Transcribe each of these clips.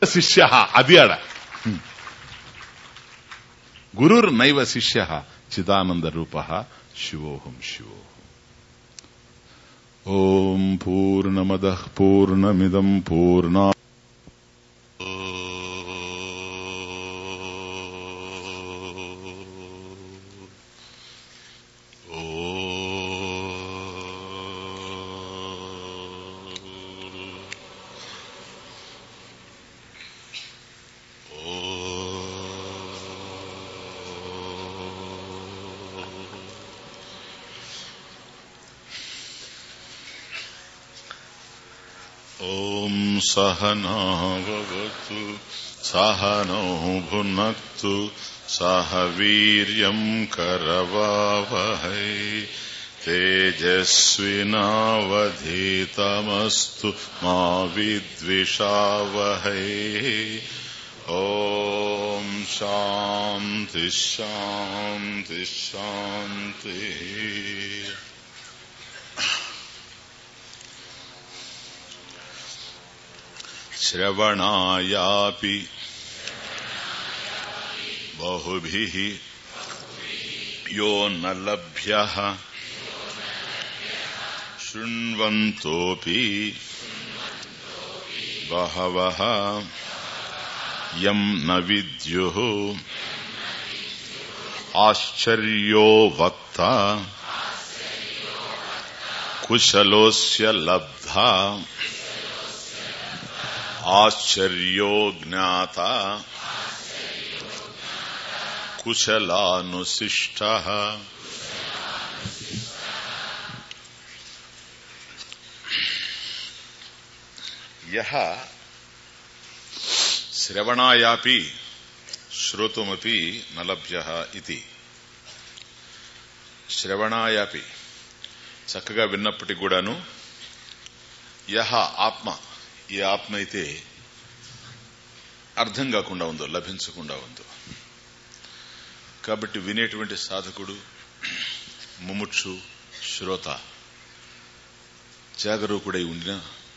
శిష్య అది ఆడ గురుర్ నైవ శిష్య చిదానంద రూప శివోహం శివోహం ఓం పూర్ణమద పూర్ణమిదం పూర్ణా ॐ सहनावतु सहनौ भुनक्तु सह वीर्यम् करवावहै तेजस्विनावधीतमस्तु मा विद्विषावहै ॐ शान्ति शान्ति शान्तिः श्रवणायापि बहुभिः यो न लभ्यः शृण्वन्तोऽपि बहवः यम् न विद्युः आश्चर्यो वक्ता कुशलोऽस्य लब्धा आश्चर्यो ज्ञाता कुशलानुशिष्टः यः श्रवणायापि श्रोतुमपि न लभ्यः इति శ్రవణాయాపి చక్కగా విన్నప్పటికి కూడాను యహ ఆత్మ ఏ ఆత్మ అయితే అర్థం కాకుండా ఉందో లభించకుండా ఉందో కాబట్టి వినేటువంటి సాధకుడు ముముక్షు శ్రోత జాగరూకుడై ఉండిన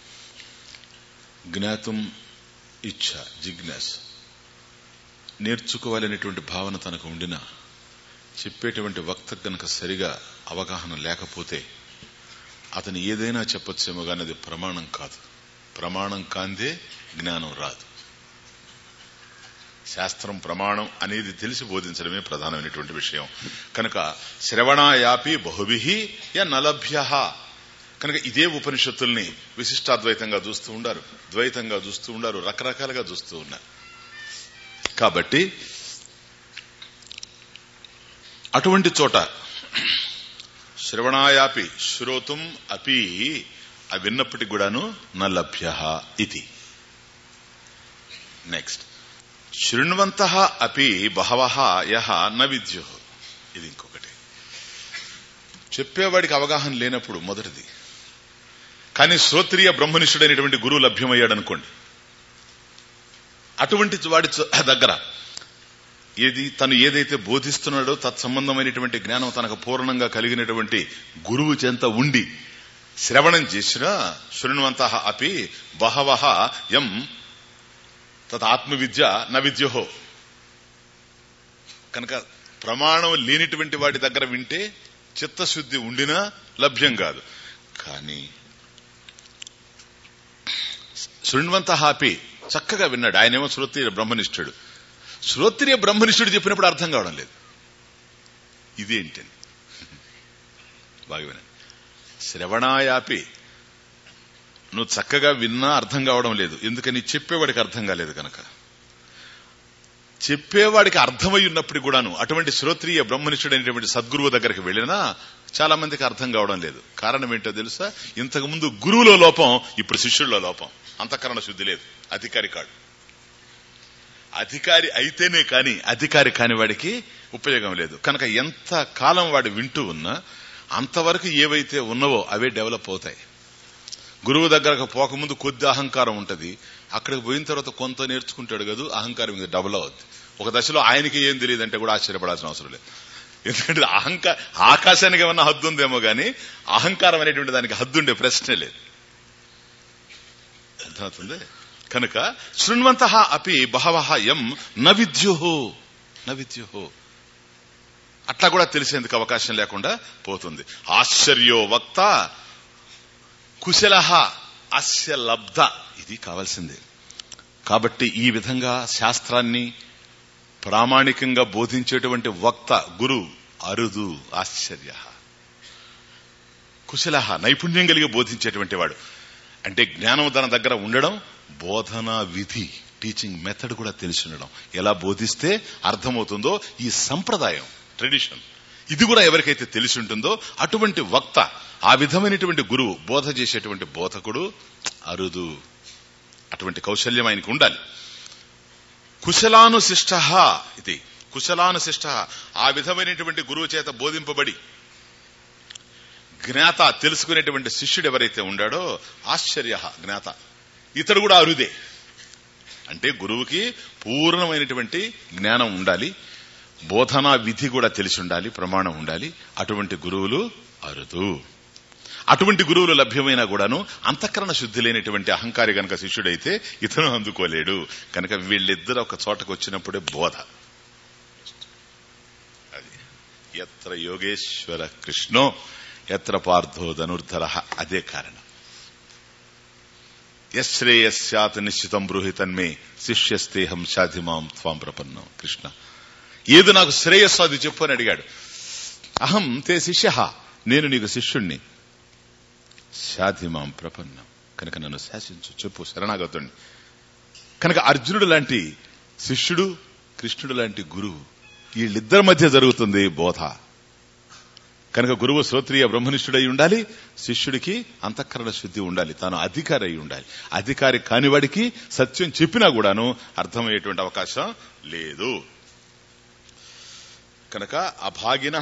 జ్ఞాతం ఇచ్ఛ జిజ్ఞాస్ నేర్చుకోవాలనేటువంటి భావన తనకు ఉండిన చెప్పేటువంటి వక్త గనక సరిగా అవగాహన లేకపోతే అతను ఏదైనా చెప్పొచ్చేమో కానీ అది ప్రమాణం కాదు ప్రమాణం కాందే జ్ఞానం రాదు శాస్త్రం ప్రమాణం అనేది తెలిసి బోధించడమే ప్రధానమైనటువంటి విషయం కనుక శ్రవణాయాపి బహుభి య నలభ్య కనుక ఇదే ఉపనిషత్తుల్ని విశిష్టాద్వైతంగా చూస్తూ ఉండారు ద్వైతంగా చూస్తూ ఉండారు రకరకాలుగా చూస్తూ ఉన్నారు కాబట్టి అటువంటి చోట శ్రవణాయాపి శ్రోతుం అపి అవి విన్నప్పటికి కూడాను న లభ్య ఇది నెక్స్ట్ శృణ్వంత అపి బహవ యహ న విద్యు ఇది ఇంకొకటి చెప్పేవాడికి అవగాహన లేనప్పుడు మొదటిది కానీ శ్రోత్రియ బ్రహ్మనిష్ఠుడైనటువంటి గురువు లభ్యమయ్యాడు అనుకోండి అటువంటి వాడి దగ్గర ఏది తను ఏదైతే బోధిస్తున్నాడో తత్సంబంధమైనటువంటి జ్ఞానం తనకు పూర్ణంగా కలిగినటువంటి గురువు చెంత ఉండి శ్రవణం చేసినా శృణ్వంత అపి బహవ యం తత్ ఆత్మవిద్య న విద్యహో కనుక ప్రమాణం లేనిటువంటి వాడి దగ్గర వింటే చిత్తశుద్ధి ఉండినా లభ్యం కాదు కానీ శృణ్వంత హాపి చక్కగా విన్నాడు ఆయనేమో శ్రోత్రియ బ్రహ్మనిష్ఠుడు శ్రోత్రియ బ్రహ్మనిష్ఠుడు చెప్పినప్పుడు అర్థం కావడం లేదు ఇదేంటని బాగా వినండి శ్రవణాయాపి నువ్వు చక్కగా విన్నా అర్థం కావడం లేదు ఎందుకని చెప్పేవాడికి అర్థం కాలేదు కనుక చెప్పేవాడికి అర్థమై ఉన్నప్పుడు కూడాను అటువంటి శ్రోత్రియ బ్రహ్మనిష్ఠుడైనటువంటి సద్గురువు దగ్గరికి వెళ్ళినా చాలా మందికి అర్థం కావడం లేదు కారణం ఏంటో తెలుసా ఇంతకు ముందు గురువులో లోపం ఇప్పుడు శిష్యుల్లో లోపం అంతఃకరణ శుద్ధి లేదు అధికారి కాడు అధికారి అయితేనే కాని అధికారి కాని వాడికి ఉపయోగం లేదు కనుక ఎంత కాలం వాడు వింటూ ఉన్నా అంతవరకు ఏవైతే ఉన్నవో అవే డెవలప్ అవుతాయి గురువు దగ్గరకు పోకముందు కొద్ది అహంకారం ఉంటది అక్కడికి పోయిన తర్వాత కొంత నేర్చుకుంటాడు కదా అహంకారం ఇంకా డబుల్ అవుద్ది ఒక దశలో ఆయనకి ఏం తెలియదు అంటే కూడా ఆశ్చర్యపడాల్సిన అవసరం లేదు ఎందుకంటే అహంకార ఆకాశానికి ఏమన్నా హద్దు ఉందేమో గానీ అహంకారం అనేటువంటి దానికి హద్దు ఉండే ప్రశ్నే లేదు అర్థమవుతుంది కనుక శృణ్వంత అపి బహవ ఎం న విద్యుహు న విద్యుహు అట్లా కూడా తెలిసేందుకు అవకాశం లేకుండా పోతుంది ఆశ్చర్యో వక్త కుశల అస్య లబ్ధ ఇది కావాల్సిందే కాబట్టి ఈ విధంగా శాస్త్రాన్ని ప్రామాణికంగా బోధించేటువంటి వక్త గురు అరుదు ఆశ్చర్య కుశల నైపుణ్యం కలిగి బోధించేటువంటి వాడు అంటే జ్ఞానం తన దగ్గర ఉండడం బోధన విధి టీచింగ్ మెథడ్ కూడా తెలిసి ఉండడం ఎలా బోధిస్తే అర్థమవుతుందో ఈ సంప్రదాయం ట్రెడిషన్ ఇది కూడా ఎవరికైతే తెలిసి ఉంటుందో అటువంటి వక్త ఆ విధమైనటువంటి గురువు బోధ చేసేటువంటి బోధకుడు అరుదు అటువంటి కౌశల్యం ఆయనకు ఉండాలి కుశలానుశిష్ట ఇది కుశలానుశిష్ట ఆ విధమైనటువంటి గురువు చేత బోధింపబడి జ్ఞాత తెలుసుకునేటువంటి శిష్యుడు ఎవరైతే ఉండాడో ఆశ్చర్య జ్ఞాత ఇతడు కూడా అరుదే అంటే గురువుకి పూర్ణమైనటువంటి జ్ఞానం ఉండాలి బోధనా విధి కూడా తెలిసి ఉండాలి ప్రమాణం ఉండాలి అటువంటి గురువులు అరుదు అటువంటి గురువులు లభ్యమైనా కూడాను అంతఃకరణ శుద్ధి లేనటువంటి అహంకారి గనక శిష్యుడైతే ఇతను అందుకోలేడు కనుక వీళ్ళిద్దరు ఒక చోటకు వచ్చినప్పుడే బోధ అది ఎత్ర యోగేశ్వర కృష్ణో ఎత్ర పార్థో ధనుర్ధర అదే కారణం యశ్రేయస్యాత్ నిశ్చితం బ్రూహి తన్మే శిష్యస్తేహం షాధిమాం త్వాం ప్రపన్నం కృష్ణ ఏది నాకు శ్రేయస్సు అది చెప్పు అని అడిగాడు అహం తే శిష్య నేను నీకు శిష్యుణ్ణి శాధిమాం ప్రపన్నం కనుక నన్ను శాసించు చెప్పు శరణాగతుణ్ణి కనుక అర్జునుడు లాంటి శిష్యుడు కృష్ణుడు లాంటి గురువు వీళ్ళిద్దరి మధ్య జరుగుతుంది బోధ కనుక గురువు శ్రోత్రియ బ్రహ్మనిష్ఠుడై ఉండాలి శిష్యుడికి అంతఃకరణ శుద్ధి ఉండాలి తాను అధికారి అయి ఉండాలి అధికారి కానివాడికి సత్యం చెప్పినా కూడాను అర్థమయ్యేటువంటి అవకాశం లేదు కనుక అభాగిన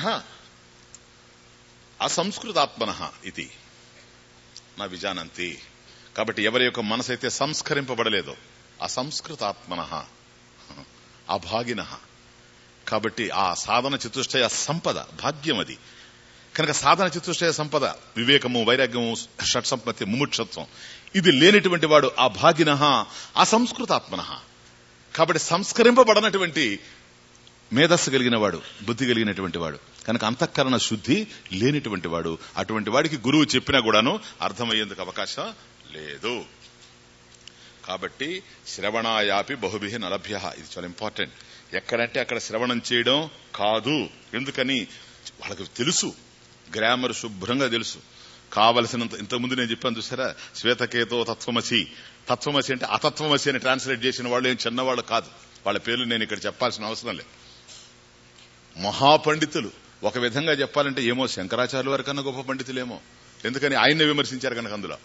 అసంస్కృతాత్మన ఇది నా విజానంతి కాబట్టి ఎవరి యొక్క మనసు అయితే సంస్కరింపబడలేదో అసంస్కృతాత్మన అభాగిన కాబట్టి ఆ సాధన చతుష్టయ సంపద భాగ్యం అది కనుక సాధన చతుష్టయ సంపద వివేకము వైరాగ్యము షట్సంపత్తి ముముక్షత్వం ఇది లేనిటువంటి వాడు ఆ భాగిన అసంస్కృతాత్మన కాబట్టి సంస్కరింపబడనటువంటి మేధస్సు కలిగిన వాడు బుద్ధి కలిగినటువంటి వాడు కనుక అంతఃకరణ శుద్ధి లేనిటువంటి వాడు అటువంటి వాడికి గురువు చెప్పినా కూడాను అర్థమయ్యేందుకు అవకాశం లేదు కాబట్టి శ్రవణాయాపి బహుభిహి నలభ్య ఇది చాలా ఇంపార్టెంట్ ఎక్కడంటే అక్కడ శ్రవణం చేయడం కాదు ఎందుకని వాళ్ళకి తెలుసు గ్రామర్ శుభ్రంగా తెలుసు కావలసినంత ఇంతకుముందు నేను చెప్పాను చూసారా శ్వేతకేతో తత్వమసి తత్వమసి అంటే అతత్వమసి అని ట్రాన్స్లేట్ చేసిన వాళ్ళు ఏం చిన్నవాళ్ళు కాదు వాళ్ళ పేర్లు నేను ఇక్కడ చెప్పాల్సిన అవసరం లేదు మహాపండితులు ఒక విధంగా చెప్పాలంటే ఏమో శంకరాచార్యుల వరకన్నా గొప్ప పండితులేమో ఎందుకని ఆయన్ని విమర్శించారు కనుక అందులో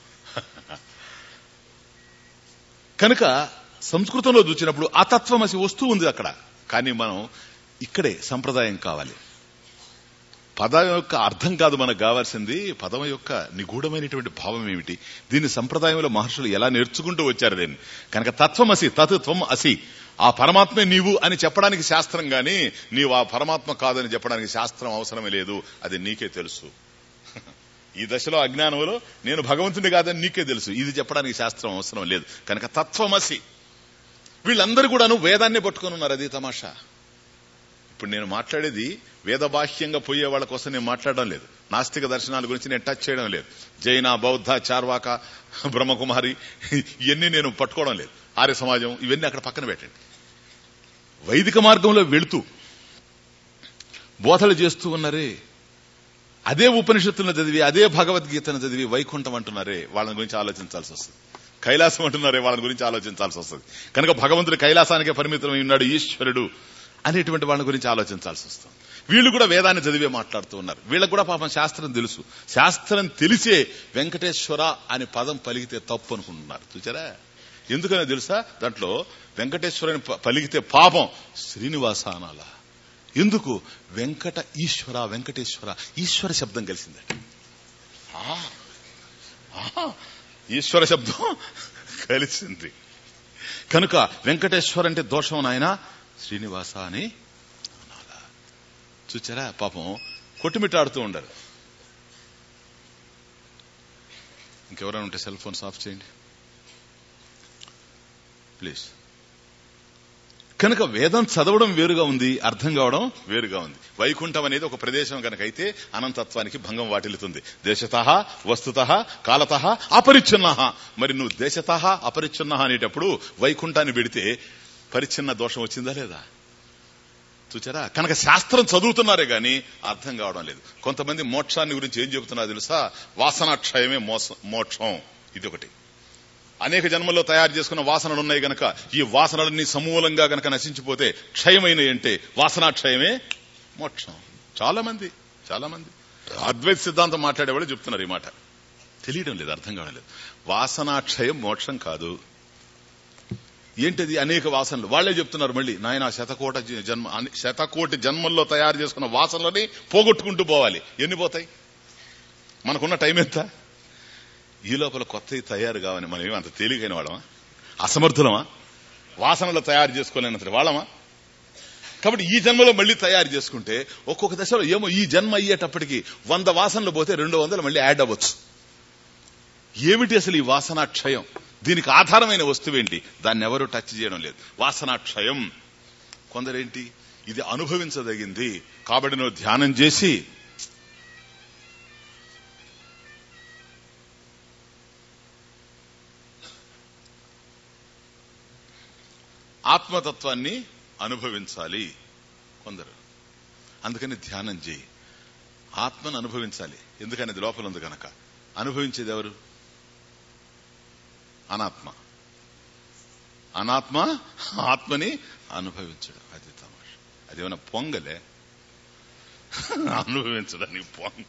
కనుక సంస్కృతంలో చూసినప్పుడు అతత్వమసి వస్తూ ఉంది అక్కడ కానీ మనం ఇక్కడే సంప్రదాయం కావాలి పదం యొక్క అర్థం కాదు మనకు కావాల్సింది పదం యొక్క నిగూఢమైనటువంటి భావం ఏమిటి దీన్ని సంప్రదాయంలో మహర్షులు ఎలా నేర్చుకుంటూ వచ్చారు దీన్ని కనుక తత్వమసి తత్ త్వం అసి ఆ పరమాత్మే నీవు అని చెప్పడానికి శాస్త్రం గాని నీవు ఆ పరమాత్మ కాదని చెప్పడానికి శాస్త్రం అవసరమే లేదు అది నీకే తెలుసు ఈ దశలో అజ్ఞానంలో నేను భగవంతుని కాదని నీకే తెలుసు ఇది చెప్పడానికి శాస్త్రం అవసరం లేదు కనుక తత్వమసి వీళ్ళందరూ కూడాను వేదాన్ని పట్టుకొని ఉన్నారు అది తమాషా ఇప్పుడు నేను మాట్లాడేది వేదబాహ్యంగా పోయే వాళ్ళ కోసం నేను మాట్లాడడం లేదు నాస్తిక దర్శనాల గురించి నేను టచ్ చేయడం లేదు జైన బౌద్ధ చార్వాక బ్రహ్మకుమారి ఇవన్నీ నేను పట్టుకోవడం లేదు ఆర్య సమాజం ఇవన్నీ అక్కడ పక్కన పెట్టండి వైదిక మార్గంలో వెళుతూ బోధలు చేస్తూ ఉన్నారే అదే ఉపనిషత్తులను చదివి అదే భగవద్గీతను చదివి వైకుంఠం అంటున్నారే వాళ్ళని గురించి ఆలోచించాల్సి వస్తుంది కైలాసం అంటున్నారే వాళ్ళని గురించి ఆలోచించాల్సి వస్తుంది కనుక భగవంతుడు కైలాసానికే పరిమితమై ఉన్నాడు ఈశ్వరుడు అనేటువంటి వాళ్ళ గురించి ఆలోచించాల్సి వస్తుంది వీళ్ళు కూడా వేదాన్ని చదివే మాట్లాడుతూ ఉన్నారు వీళ్ళకు కూడా పాపం శాస్త్రం తెలుసు శాస్త్రం తెలిసే వెంకటేశ్వర అనే పదం పలికితే తప్పు అనుకుంటున్నారు చూచారా ఎందుకని తెలుసా దాంట్లో వెంకటేశ్వరని పలికితే పాపం శ్రీనివాస అనాల ఎందుకు వెంకట ఈశ్వర వెంకటేశ్వర ఈశ్వర శబ్దం కలిసిందట ఈశ్వర శబ్దం కలిసింది కనుక వెంకటేశ్వర అంటే దోషం నాయన శ్రీనివాస అని అనాలా చూచారా పాపం కొట్టుమిట్టాడుతూ ఉండరు ఇంకెవరైనా ఉంటే సెల్ ఫోన్స్ ఆఫ్ చేయండి ప్లీజ్ కనుక వేదం చదవడం వేరుగా ఉంది అర్థం కావడం వేరుగా ఉంది వైకుంఠం అనేది ఒక ప్రదేశం కనుక అయితే అనంతత్వానికి భంగం వాటిల్లుతుంది దేశత వస్తుత కాలత అపరిచ్ఛిన్న మరి నువ్వు దేశత అపరిచ్ఛిన్న అనేటప్పుడు వైకుంఠాన్ని పెడితే పరిచ్ఛిన్న దోషం వచ్చిందా లేదా చూచారా కనుక శాస్త్రం చదువుతున్నారే గాని అర్థం కావడం లేదు కొంతమంది మోక్షాన్ని గురించి ఏం చెబుతున్నారు తెలుసా వాసనాక్షయమే మోక్షం ఇది ఒకటి అనేక జన్మల్లో తయారు చేసుకున్న వాసనలు ఉన్నాయి గనక ఈ వాసనలన్నీ సమూలంగా గనక నశించిపోతే క్షయమైనవి అంటే వాసనాక్షయమే మోక్షం చాలా మంది చాలా మంది అద్వైత సిద్ధాంతం మాట్లాడేవాళ్ళు చెప్తున్నారు ఈ మాట తెలియడం లేదు అర్థం కావడం లేదు వాసనాక్షయం మోక్షం కాదు ఏంటిది అనేక వాసనలు వాళ్లే చెప్తున్నారు మళ్ళీ నాయన శతకోట జన్మ శతకోటి జన్మల్లో తయారు చేసుకున్న వాసనలని పోగొట్టుకుంటూ పోవాలి ఎన్ని పోతాయి మనకున్న టైం ఎంత ఈ లోపల కొత్తవి తయారు కావని మనం ఏమి అంత తేలికైన వాళ్ళమా అసమర్థులమా వాసనలు తయారు చేసుకోలేనంత వాళ్ళమా కాబట్టి ఈ జన్మలో మళ్ళీ తయారు చేసుకుంటే ఒక్కొక్క దశలో ఏమో ఈ జన్మ అయ్యేటప్పటికి వంద వాసనలు పోతే రెండు వందలు మళ్ళీ యాడ్ అవ్వచ్చు ఏమిటి అసలు ఈ వాసనాక్షయం దీనికి ఆధారమైన వస్తువేంటి దాన్ని ఎవరు టచ్ చేయడం లేదు వాసనాక్షయం కొందరేంటి ఇది అనుభవించదగింది కాబట్టి నువ్వు ధ్యానం చేసి ఆత్మతత్వాన్ని అనుభవించాలి కొందరు అందుకని ధ్యానం చేయి ఆత్మను అనుభవించాలి ఎందుకని అది లోపల ఉంది కనుక అనుభవించేది ఎవరు అనాత్మ అనాత్మ ఆత్మని అనుభవించడం అది తమాష అదేమైనా పొంగలే అనుభవించడానికి పొంగ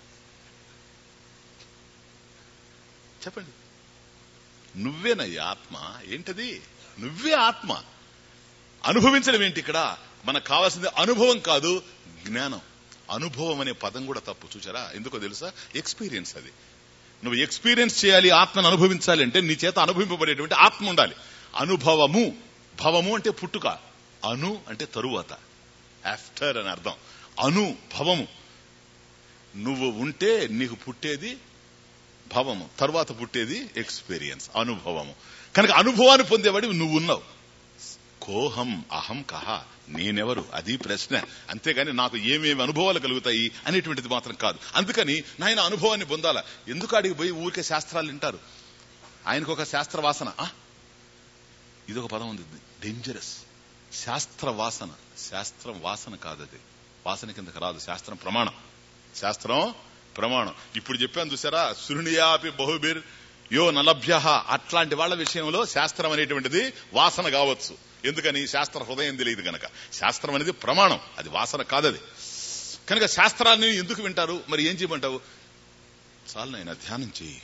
చెప్పండి నువ్వేనయ్యా ఆత్మ ఏంటది నువ్వే ఆత్మ అనుభవించడం ఏంటి ఇక్కడ మనకు కావాల్సింది అనుభవం కాదు జ్ఞానం అనుభవం అనే పదం కూడా తప్పు చూసారా ఎందుకో తెలుసా ఎక్స్పీరియన్స్ అది నువ్వు ఎక్స్పీరియన్స్ చేయాలి ఆత్మను అనుభవించాలి అంటే నీ చేత అనుభవింపబడేటువంటి ఆత్మ ఉండాలి అనుభవము భవము అంటే పుట్టుక అను అంటే తరువాత ఆఫ్టర్ అని అర్థం అను భవము నువ్వు ఉంటే నీకు పుట్టేది భవము తర్వాత పుట్టేది ఎక్స్పీరియన్స్ అనుభవము కనుక అనుభవాన్ని పొందేవాడి నువ్వు ఉన్నావు కోహం అహం కహ నేనెవరు అది ప్రశ్న అంతేగాని నాకు ఏమేమి అనుభవాలు కలుగుతాయి అనేటువంటిది మాత్రం కాదు అందుకని నాయన అనుభవాన్ని పొందాలా ఎందుకు అడిగి పోయి ఊరికే శాస్త్రాలు వింటారు ఆయనకు ఒక శాస్త్ర వాసన ఇదొక పదం ఉంది డేంజరస్ శాస్త్ర వాసన శాస్త్రం వాసన కాదు అది వాసన కిందకి రాదు శాస్త్రం ప్రమాణం శాస్త్రం ప్రమాణం ఇప్పుడు చెప్పాను చూసారా సురుణియాపి బహుబిర్ యో నలభ్య అట్లాంటి వాళ్ళ విషయంలో శాస్త్రం అనేటువంటిది వాసన కావచ్చు ఎందుకని శాస్త్ర హృదయం తెలియదు గనక శాస్త్రం అనేది ప్రమాణం అది వాసన కాదది కనుక శాస్త్రాన్ని ఎందుకు వింటారు మరి ఏం చేయమంటావు చాలు నాయన ధ్యానం చేయి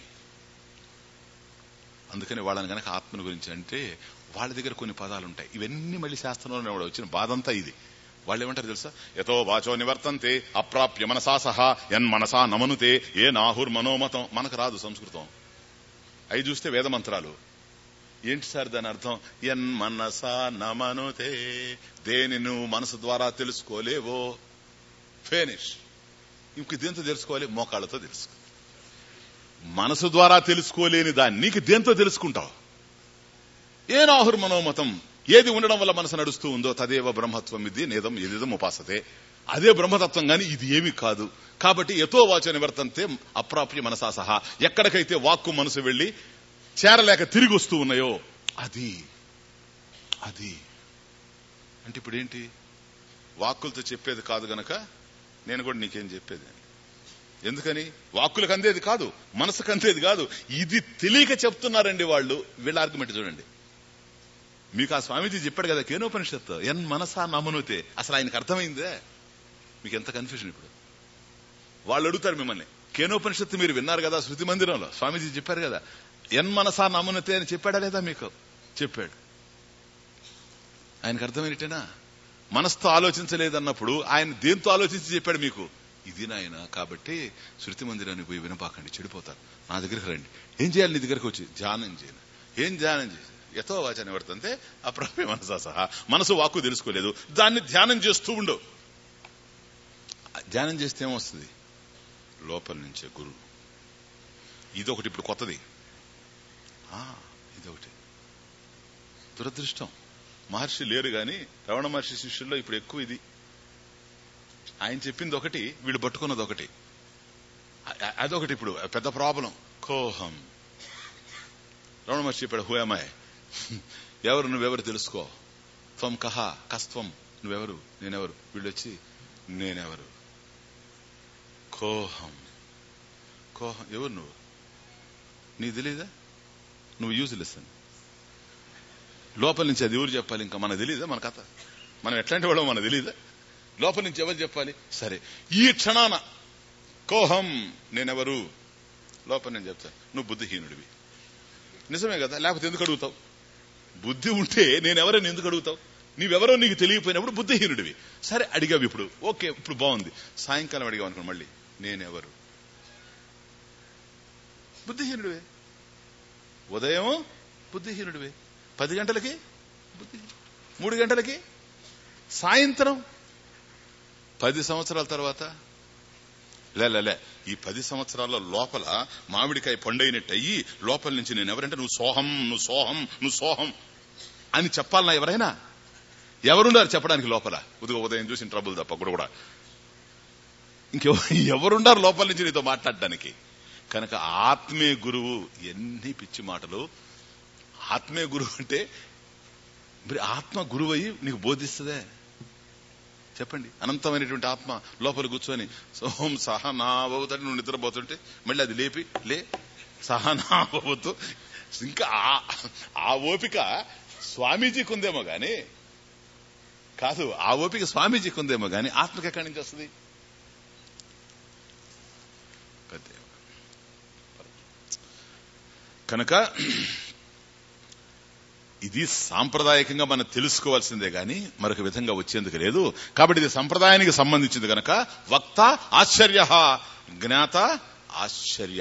అందుకని వాళ్ళని గనక ఆత్మను గురించి అంటే వాళ్ళ దగ్గర కొన్ని పదాలు ఉంటాయి ఇవన్నీ మళ్ళీ శాస్త్రంలో వచ్చిన బాధంతా ఇది వాళ్ళు ఏమంటారు తెలుసా ఎతో వాచో నివర్తంతే అప్రాప్య మనసా సహా ఎన్ మనసా నమనుతే ఏ నాహుర్ మనోమతం మనకు రాదు సంస్కృతం అవి చూస్తే వేద మంత్రాలు ఏంటి సార్ దాని అర్థం ఎన్ మనసా నమనుతే దేని నువ్వు మనసు ద్వారా తెలుసుకోలేవో ఫేనిష్ ఇంక దేంతో తెలుసుకోవాలి మోకాళ్ళతో తెలుసుకో మనసు ద్వారా తెలుసుకోలేని దాన్ని నీకు దేంతో తెలుసుకుంటావు ఏ నాహుర్ మనోమతం ఏది ఉండడం వల్ల మనసు నడుస్తూ ఉందో తదేవ బ్రహ్మత్వం ఇది నేదం ఎదిదం ఉపాసతే అదే బ్రహ్మతత్వం గాని ఇది ఏమి కాదు కాబట్టి ఎతో వాచ నివర్తంతే అప్రాప్య మనసా సహా ఎక్కడికైతే వాక్కు మనసు వెళ్లి చేరలేక తిరిగి వస్తూ ఉన్నాయో అది అది అంటే ఇప్పుడు ఏంటి వాక్కులతో చెప్పేది కాదు గనక నేను కూడా నీకేం చెప్పేది ఎందుకని వాక్కులకు అందేది కాదు మనసుకు అందేది కాదు ఇది తెలియక చెప్తున్నారండి వాళ్ళు వీళ్ళ ఆర్గ్యుమెంట్ చూడండి మీకు ఆ స్వామీజీ చెప్పాడు కదా కేనోపనిషత్తు ఎన్ మనసా నమనుతే అసలు ఆయనకు అర్థమైందే మీకు ఎంత కన్ఫ్యూజన్ ఇప్పుడు వాళ్ళు అడుగుతారు మిమ్మల్ని కేనోపనిషత్తు మీరు విన్నారు కదా శృతి మందిరంలో స్వామీజీ చెప్పారు కదా ఎన్ మనసా నమనుతే అని చెప్పాడా లేదా మీకు చెప్పాడు ఆయనకు అర్థమైనట్టేనా మనసుతో ఆలోచించలేదన్నప్పుడు ఆయన దేంతో ఆలోచించి చెప్పాడు మీకు ఇది నాయన కాబట్టి శృతి మందిరానికి పోయి వినపాకండి చెడిపోతారు నా దగ్గరికి రండి ఏం చేయాలి నీ దగ్గరకు వచ్చి ధ్యానం చేయను ఏం ధ్యానం చేసి ఎతో వాచ నివర్తంతే అప్రాప్య మనసా సహా మనసు వాక్కు తెలుసుకోలేదు దాన్ని ధ్యానం చేస్తూ ఉండవు ధ్యానం చేస్తే ఏమొస్తుంది లోపల నుంచే గురువు ఇదొకటి ఇప్పుడు కొత్తది ఇదొకటి దురదృష్టం మహర్షి లేరు గాని రమణ మహర్షి శిష్యుల్లో ఇప్పుడు ఎక్కువ ఇది ఆయన చెప్పింది ఒకటి వీడు పట్టుకున్నది ఒకటి అ- అదొకటి ఇప్పుడు పెద్ద ప్రాబ్లం కోహం రమణ మహర్షి చెప్పాడు హూయమాయ్ ఎవరు నువ్వెవరు తెలుసుకో త్వం కహ కస్త్వం నువ్వెవరు నేనెవరు వీళ్ళు వచ్చి నేనెవరు కోహం కోహం ఎవరు నువ్వు నీకు తెలీదా నువ్వు యూజ్లెస్ అని లోపల నుంచి అది ఎవరు చెప్పాలి ఇంకా మనకు తెలియదా మన కథ మనం ఎట్లాంటి వాళ్ళం మనకు తెలియదా లోపల నుంచి ఎవరు చెప్పాలి సరే ఈ క్షణాన కోహం నేనెవరు లోపల నేను చెప్తాను నువ్వు బుద్ధిహీనుడివి నిజమే కదా లేకపోతే ఎందుకు అడుగుతావు బుద్ధి ఉంటే నేనెవరని ఎందుకు అడుగుతావు నీవెవరో నీకు తెలియపోయినప్పుడు బుద్ధిహీనుడివి సరే అడిగావు ఇప్పుడు ఓకే ఇప్పుడు బాగుంది సాయంకాలం అడిగావు అనుకో మళ్ళీ నేనెవరు బుద్ధిహీనుడివే ఉదయం బుద్ధిహీనుడివే పది గంటలకి బుద్ధి మూడు గంటలకి సాయంత్రం పది సంవత్సరాల తర్వాత లే లే, లే ఈ పది సంవత్సరాల లోపల మామిడికాయ పండైనట్టు అయ్యి లోపల నుంచి నేను ఎవరంటే నువ్వు సోహం నువ్వు సోహం నువ్వు సోహం అని చెప్పాలన్నా ఎవరైనా ఎవరున్నారు చెప్పడానికి లోపల ఉదయం ఉదయం చూసిన ట్రబుల్ తప్ప కూడా కూడా ఇంకెవరు ఎవరున్నారు లోపల నుంచి నీతో మాట్లాడడానికి కనుక ఆత్మీయ గురువు ఎన్ని పిచ్చి మాటలు ఆత్మీయ గురువు అంటే మరి ఆత్మ గురువు అయ్యి నీకు బోధిస్తుందే చెప్పండి అనంతమైనటువంటి ఆత్మ లోపల కూర్చొని సోహం సహనాభవతని నువ్వు నిద్రపోతుంటే మళ్ళీ అది లేపి లే సహనాభవతు ఇంకా ఆ- ఆ ఓపిక స్వామీజీకి ఉందేమో గాని కాదు ఆ ఓపిక స్వామీజీకి ఉందేమో గాని ఆత్మకి ఎక్కడి నుంచి వస్తుంది పెద్ద కనుక ఇది సాంప్రదాయకంగా మనం తెలుసుకోవాల్సిందే గాని మరొక విధంగా వచ్చేందుకు లేదు కాబట్టి ఇది సంప్రదాయానికి సంబంధించింది కనుక వక్త ఆశ్చర్య జ్ఞాత ఆశ్చర్య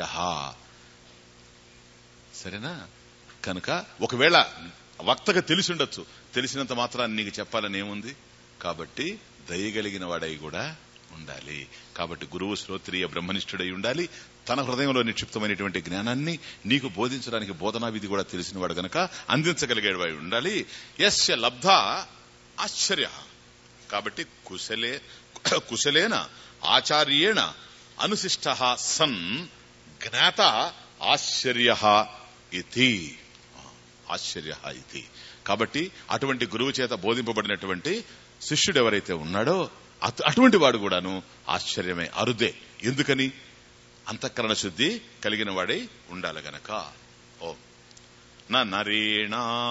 సరేనా కనుక ఒకవేళ వక్తగా తెలిసి ఉండొచ్చు తెలిసినంత మాత్రాన్ని నీకు చెప్పాలని ఏముంది కాబట్టి దయగలిగిన వాడై కూడా ఉండాలి కాబట్టి గురువు శ్రోత్రియ బ్రహ్మనిష్ఠుడై ఉండాలి తన హృదయంలో నిక్షిప్తమైనటువంటి జ్ఞానాన్ని నీకు బోధించడానికి బోధనా విధి కూడా తెలిసినవాడు గనక అందించగలిగేవాడు ఉండాలి యస్య లబ్ధ ఆశ్చర్య కాబట్టి కుశలే కుశలేన ఆచార్యేణ అనుశిష్ట సన్ జ్ఞాత ఆశ్చర్య ఇది ఆశ్చర్య ఇది కాబట్టి అటువంటి గురువు చేత బోధింపబడినటువంటి శిష్యుడు ఎవరైతే ఉన్నాడో అత- అటువంటి వాడు కూడాను ఆశ్చర్యమే అరుదే ఎందుకని అంతఃకరణ శుద్ధి కలిగిన వాడై ఉండాలి గనక ఓ నా నరేణ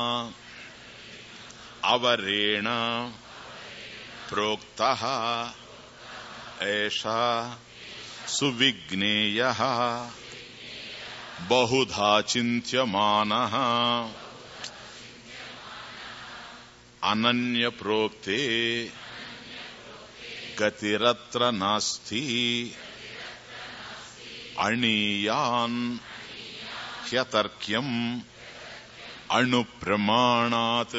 అవరేణ ప్రోక్త ఏష సువిజ్ఞేయ బహుధా చింత్యమాన అనన్య ప్రోక్తే గతిరత్ర నాస్తి అణీయాన్ హ్యతర్క్యం అణు ప్రమాణాత్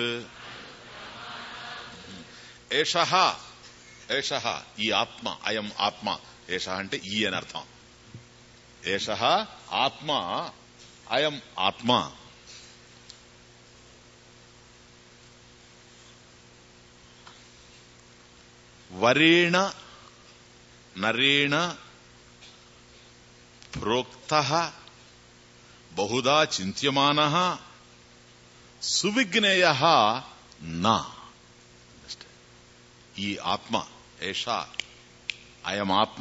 ఏష ఏష ఈ ఆత్మ అయం ఆత్మ ఏష అంటే ఈ అని అర్థం ఏష ఆత్మ అయం ఆత్మ వరేణ నరేణ ప్రోక్త బహుదా చింత్యమాన సువిజ్ఞేయ నా ఈ ఆత్మ ఏషా అయం ఆత్మ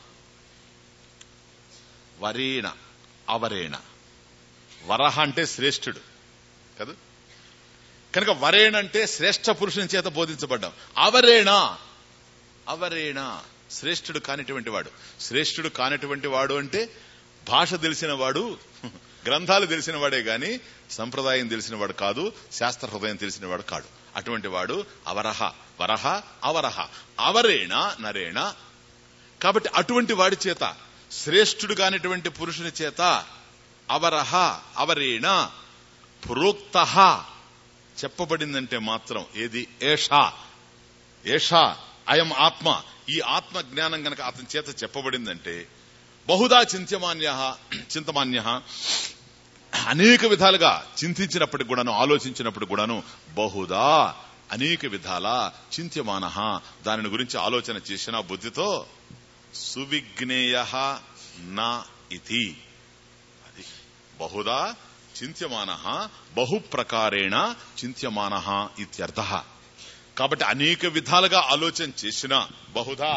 వరేణ అవరేణ వరహ అంటే శ్రేష్ఠుడు కదా కనుక వరేణ అంటే శ్రేష్ఠ పురుషుని చేత బోధించబడ్డాం అవరేణ అవరేణ శ్రేష్ఠుడు కానిటువంటి వాడు శ్రేష్ఠుడు కానిటువంటి వాడు అంటే భాష తెలిసిన వాడు గ్రంథాలు తెలిసిన వాడే గాని సంప్రదాయం తెలిసిన వాడు కాదు శాస్త్ర హృదయం తెలిసిన వాడు కాడు అటువంటి వాడు అవరహ వరహ అవరహ అవరేణ నరేణ కాబట్టి అటువంటి వాడి చేత శ్రేష్ఠుడు కానిటువంటి పురుషుని చేత అవరహ అవరేణ ప్రోక్త చెప్పబడిందంటే మాత్రం ఏది ఏషా ఏషా అయం ఆత్మ ఈ ఆత్మ జ్ఞానం గనక అతని చేత చెప్పబడిందంటే బహుదా చింత్యమాన్య చింతమాన్య అనేక విధాలుగా చింతించినప్పటికి కూడాను ఆలోచించినప్పుడు కూడాను బహుదా అనేక విధాల చింత్యమాన దానిని గురించి ఆలోచన చేసిన బుద్ధితో సువిజ్ఞేయ నా ఇతి అది బహుదా చింత్యమాన బహుప్రకారేణ చింత్యమాన ఇత్యర్థ కాబట్టి అనేక విధాలుగా ఆలోచన చేసిన బహుదా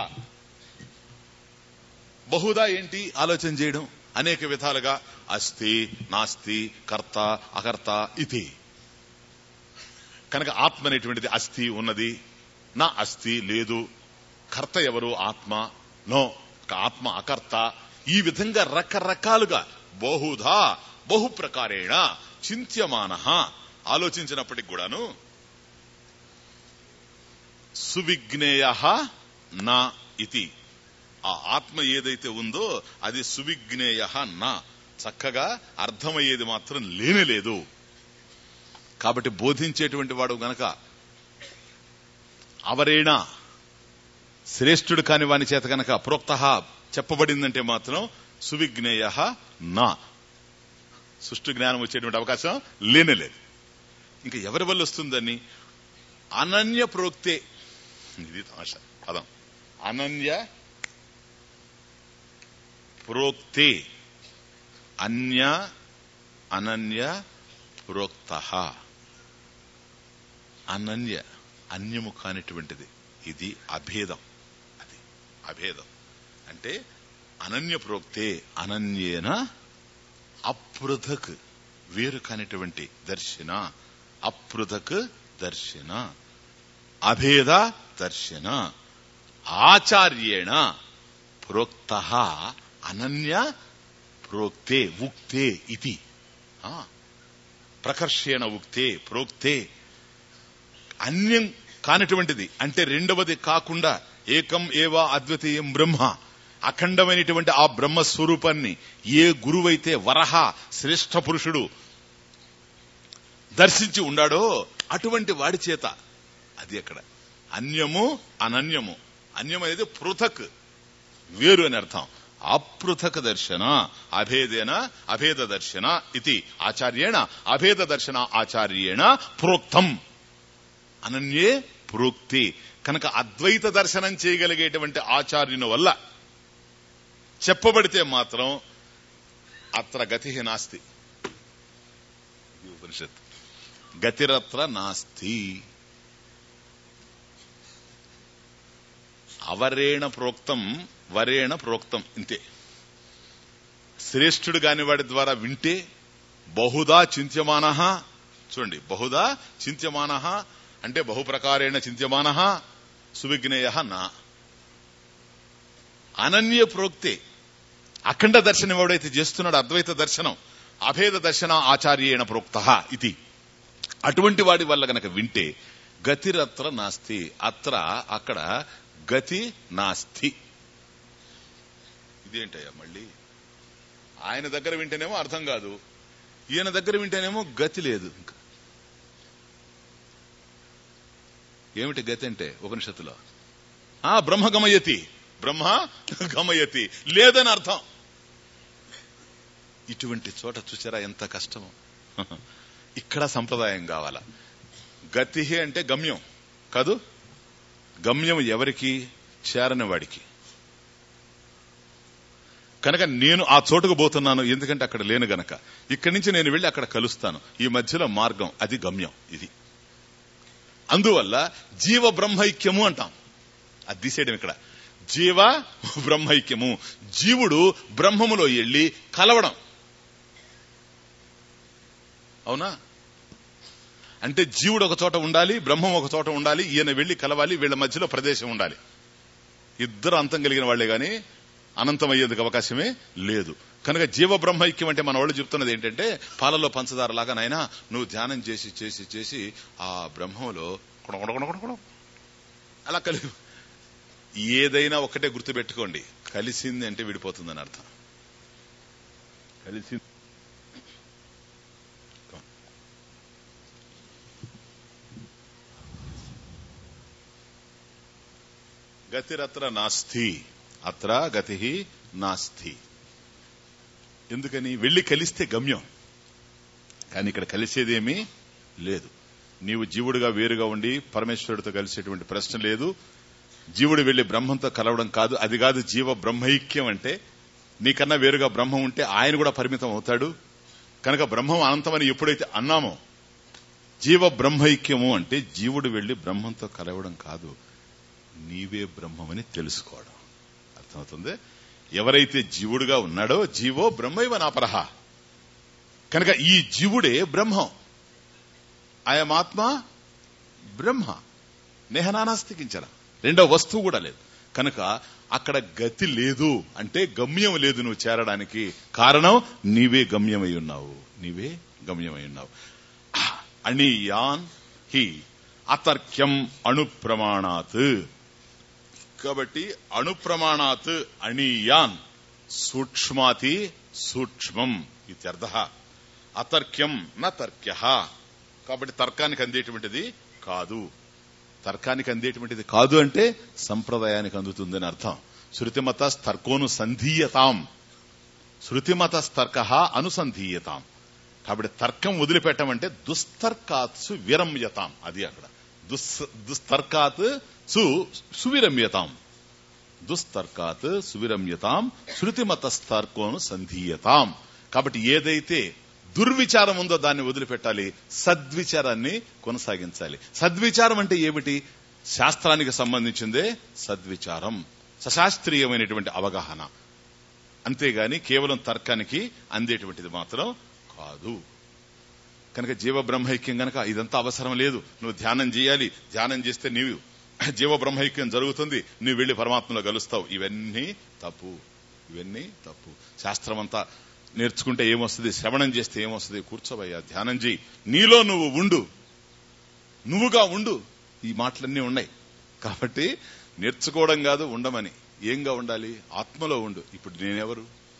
బహుదా ఏంటి ఆలోచన చేయడం అనేక విధాలుగా అస్తి నాస్తి కర్త అకర్త ఇది కనుక ఆత్మ అనేటువంటిది అస్థి ఉన్నది నా అస్థి లేదు కర్త ఎవరు ఆత్మ నో ఆత్మ అకర్త ఈ విధంగా రకరకాలుగా బహుధా బహు ప్రకారేణ చింత్యమాన ఆలోచించినప్పటికి కూడాను సువిజ్ఞేయ నా ఇతి ఆ ఆత్మ ఏదైతే ఉందో అది సువిజ్ఞేయ నా చక్కగా అర్థమయ్యేది మాత్రం లేనేలేదు కాబట్టి బోధించేటువంటి వాడు గనక అవరేణ శ్రేష్ఠుడు కాని వాని చేత గనక ప్రోక్త చెప్పబడిందంటే మాత్రం సువిజ్ఞేయ నా సృష్టి జ్ఞానం వచ్చేటువంటి అవకాశం లేనేలేదు ఇంకా ఎవరి వల్ల వస్తుందని అనన్య ప్రోక్తే ఇది తమాష పదం అనన్య ప్రోక్తే అన్య అనన్య ప్రోక్త అనన్య అన్యము కానిటువంటిది ఇది అభేదం అది అభేదం అంటే అనన్య ప్రోక్తే అనన్యేన అపృథక్ వేరు కానిటువంటి దర్శన అపృథక్ దర్శన అభేద దర్శన ఆచార్యేణ ప్రోక్త అనన్య ప్రోక్తే ఉక్తే ఇది ప్రకర్షేణ ఉక్తే ప్రోక్తే అన్యం కానటువంటిది అంటే రెండవది కాకుండా ఏకం ఏవా అద్వితీయం బ్రహ్మ అఖండమైనటువంటి ఆ బ్రహ్మ స్వరూపాన్ని ఏ గురువైతే వరహ శ్రేష్ఠ పురుషుడు దర్శించి ఉండాడో అటువంటి వాడి చేత అది అక్కడ అన్యము అనన్యము అన్యం అనేది పృథక్ వేరు అని అర్థం అపృథక్ దర్శన అభేదేన అభేద దర్శన ఇది ఆచార్యేణ అభేద దర్శన ఆచార్యేణ ప్రోక్తం అనన్యే ప్రోక్తి కనుక అద్వైత దర్శనం చేయగలిగేటువంటి ఆచార్యుని వల్ల చెప్పబడితే మాత్రం అత్ర గతి నాస్తి ఇది ఉపనిషత్ గతిరత్ర నాస్తి అవరేణ ప్రోక్తం వరేణ ప్రోక్తం ఇంతే శ్రేష్ఠుడు కాని వాడి ద్వారా వింటే బహుదా చింత్యమాన చూడండి బహుదా చింత్యమాన అంటే బహుప్రకారేణ చింత్యమాన సువిజ్ఞేయ నా అనన్య ప్రోక్తే అఖండ దర్శనం ఎవడైతే చేస్తున్నాడు అద్వైత దర్శనం అభేద దర్శన ఆచార్యేణ ప్రోక్త ఇది అటువంటి వాడి వల్ల గనక వింటే గతిరత్ర నాస్తి అత్ర అక్కడ గతి నాస్తి ఇదేంటయ్యా మళ్ళీ ఆయన దగ్గర వింటేనేమో అర్థం కాదు ఈయన దగ్గర వింటేనేమో గతి లేదు ఇంకా ఏమిటి గతి అంటే ఉపనిషత్తులో ఆ బ్రహ్మ గమయతి బ్రహ్మ గమయతి లేదని అర్థం ఇటువంటి చోట చూసారా ఎంత కష్టమో ఇక్కడ సంప్రదాయం కావాల గతి అంటే గమ్యం కాదు గమ్యం ఎవరికి చేరని వాడికి కనుక నేను ఆ చోటుకు పోతున్నాను ఎందుకంటే అక్కడ లేను గనక ఇక్కడి నుంచి నేను వెళ్ళి అక్కడ కలుస్తాను ఈ మధ్యలో మార్గం అది గమ్యం ఇది అందువల్ల జీవ బ్రహ్మైక్యము అంటాం అది తీసేయడం ఇక్కడ జీవ బ్రహ్మైక్యము జీవుడు బ్రహ్మములో వెళ్ళి కలవడం అవునా అంటే జీవుడు ఒక చోట ఉండాలి బ్రహ్మం ఒక చోట ఉండాలి ఈయన వెళ్లి కలవాలి వీళ్ళ మధ్యలో ప్రదేశం ఉండాలి ఇద్దరు అంతం కలిగిన వాళ్లే గాని అనంతం అయ్యేందుకు అవకాశమే లేదు కనుక జీవ బ్రహ్మైక్యం అంటే మన వాళ్ళు చెప్తున్నది ఏంటంటే పాలలో పంచదార లాగా నాయన నువ్వు ధ్యానం చేసి చేసి చేసి ఆ బ్రహ్మంలో కొడకొడకొడకొడ అలా కలిగి ఏదైనా ఒకటే గుర్తుపెట్టుకోండి కలిసింది అంటే విడిపోతుందని అర్థం కలిసింది గతిరత్ర నాస్తి అత్ర గతి నాస్తి ఎందుకని వెళ్లి కలిస్తే గమ్యం కానీ ఇక్కడ కలిసేదేమీ లేదు నీవు జీవుడిగా వేరుగా ఉండి పరమేశ్వరుడితో కలిసేటువంటి ప్రశ్న లేదు జీవుడు వెళ్లి బ్రహ్మంతో కలవడం కాదు అది కాదు జీవ బ్రహ్మైక్యం అంటే నీకన్నా వేరుగా బ్రహ్మం ఉంటే ఆయన కూడా పరిమితం అవుతాడు కనుక బ్రహ్మం అనంతమని ఎప్పుడైతే అన్నామో జీవ బ్రహ్మైక్యము అంటే జీవుడు వెళ్లి బ్రహ్మంతో కలవడం కాదు నీవే బ్రహ్మమని తెలుసుకోవడం అర్థమవుతుంది ఎవరైతే జీవుడుగా ఉన్నాడో జీవో బ్రహ్మైవ నాపరహ కనుక ఈ జీవుడే బ్రహ్మం ఆయమాత్మ బ్రహ్మ నేహనానాస్తికించరా రెండో వస్తువు కూడా లేదు కనుక అక్కడ గతి లేదు అంటే గమ్యం లేదు నువ్వు చేరడానికి కారణం నీవే గమ్యమై ఉన్నావు నీవే గమ్యమై ఉన్నావు అణియాన్ హి అతర్క్యం అణుప్రమాణాత్ కాబట్టి అణుప్రమాణాత్ అణీయాన్ సూక్ష్మాతి సూక్ష్మం ఇత్యర్థ అతర్క్యం న తర్క్య కాబట్టి తర్కానికి అందేటువంటిది కాదు తర్కానికి అందేటువంటిది కాదు అంటే సంప్రదాయానికి అందుతుందని అర్థం శృతిమత తర్కోను సంధీయతాం శృతిమత తర్క అనుసంధీయతాం కాబట్టి తర్కం వదిలిపెట్టమంటే దుస్తర్కాత్సు విరమ్యతాం అది అక్కడ దుస్ దుస్తర్కాత్ సు సువిరమ్యతాం దుస్తర్కాత్ సువిరమ్యతాం శృతిమతస్తర్కోను సంధీయతాం కాబట్టి ఏదైతే దుర్విచారం ఉందో దాన్ని వదిలిపెట్టాలి సద్విచారాన్ని కొనసాగించాలి సద్విచారం అంటే ఏమిటి శాస్త్రానికి సంబంధించిందే సద్విచారం సశాస్త్రీయమైనటువంటి అవగాహన అంతేగాని కేవలం తర్కానికి అందేటువంటిది మాత్రం కాదు కనుక జీవ బ్రహ్మైక్యం గనక ఇదంతా అవసరం లేదు నువ్వు ధ్యానం చేయాలి ధ్యానం చేస్తే నీవు జీవ బ్రహ్మైక్యం జరుగుతుంది నువ్వు వెళ్లి పరమాత్మలో కలుస్తావు ఇవన్నీ తప్పు ఇవన్నీ తప్పు శాస్త్రం అంతా నేర్చుకుంటే ఏమొస్తుంది శ్రవణం చేస్తే ఏమొస్తుంది కూర్చోవయ్యా ధ్యానం చేయి నీలో నువ్వు ఉండు నువ్వుగా ఉండు ఈ మాటలన్నీ ఉన్నాయి కాబట్టి నేర్చుకోవడం కాదు ఉండమని ఏంగా ఉండాలి ఆత్మలో ఉండు ఇప్పుడు నేనెవరు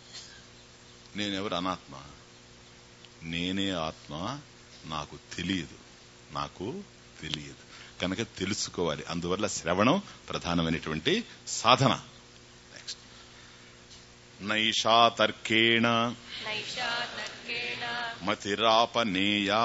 నేనెవరు అనాత్మ నేనే ఆత్మ నాకు తెలియదు నాకు తెలియదు కనుక తెలుసుకోవాలి అందువల్ల శ్రవణం ప్రధానమైనటువంటి సాధన నెక్స్ట్ నైషా తర్కేణ नैषा तर्केण మతిరాపనేయా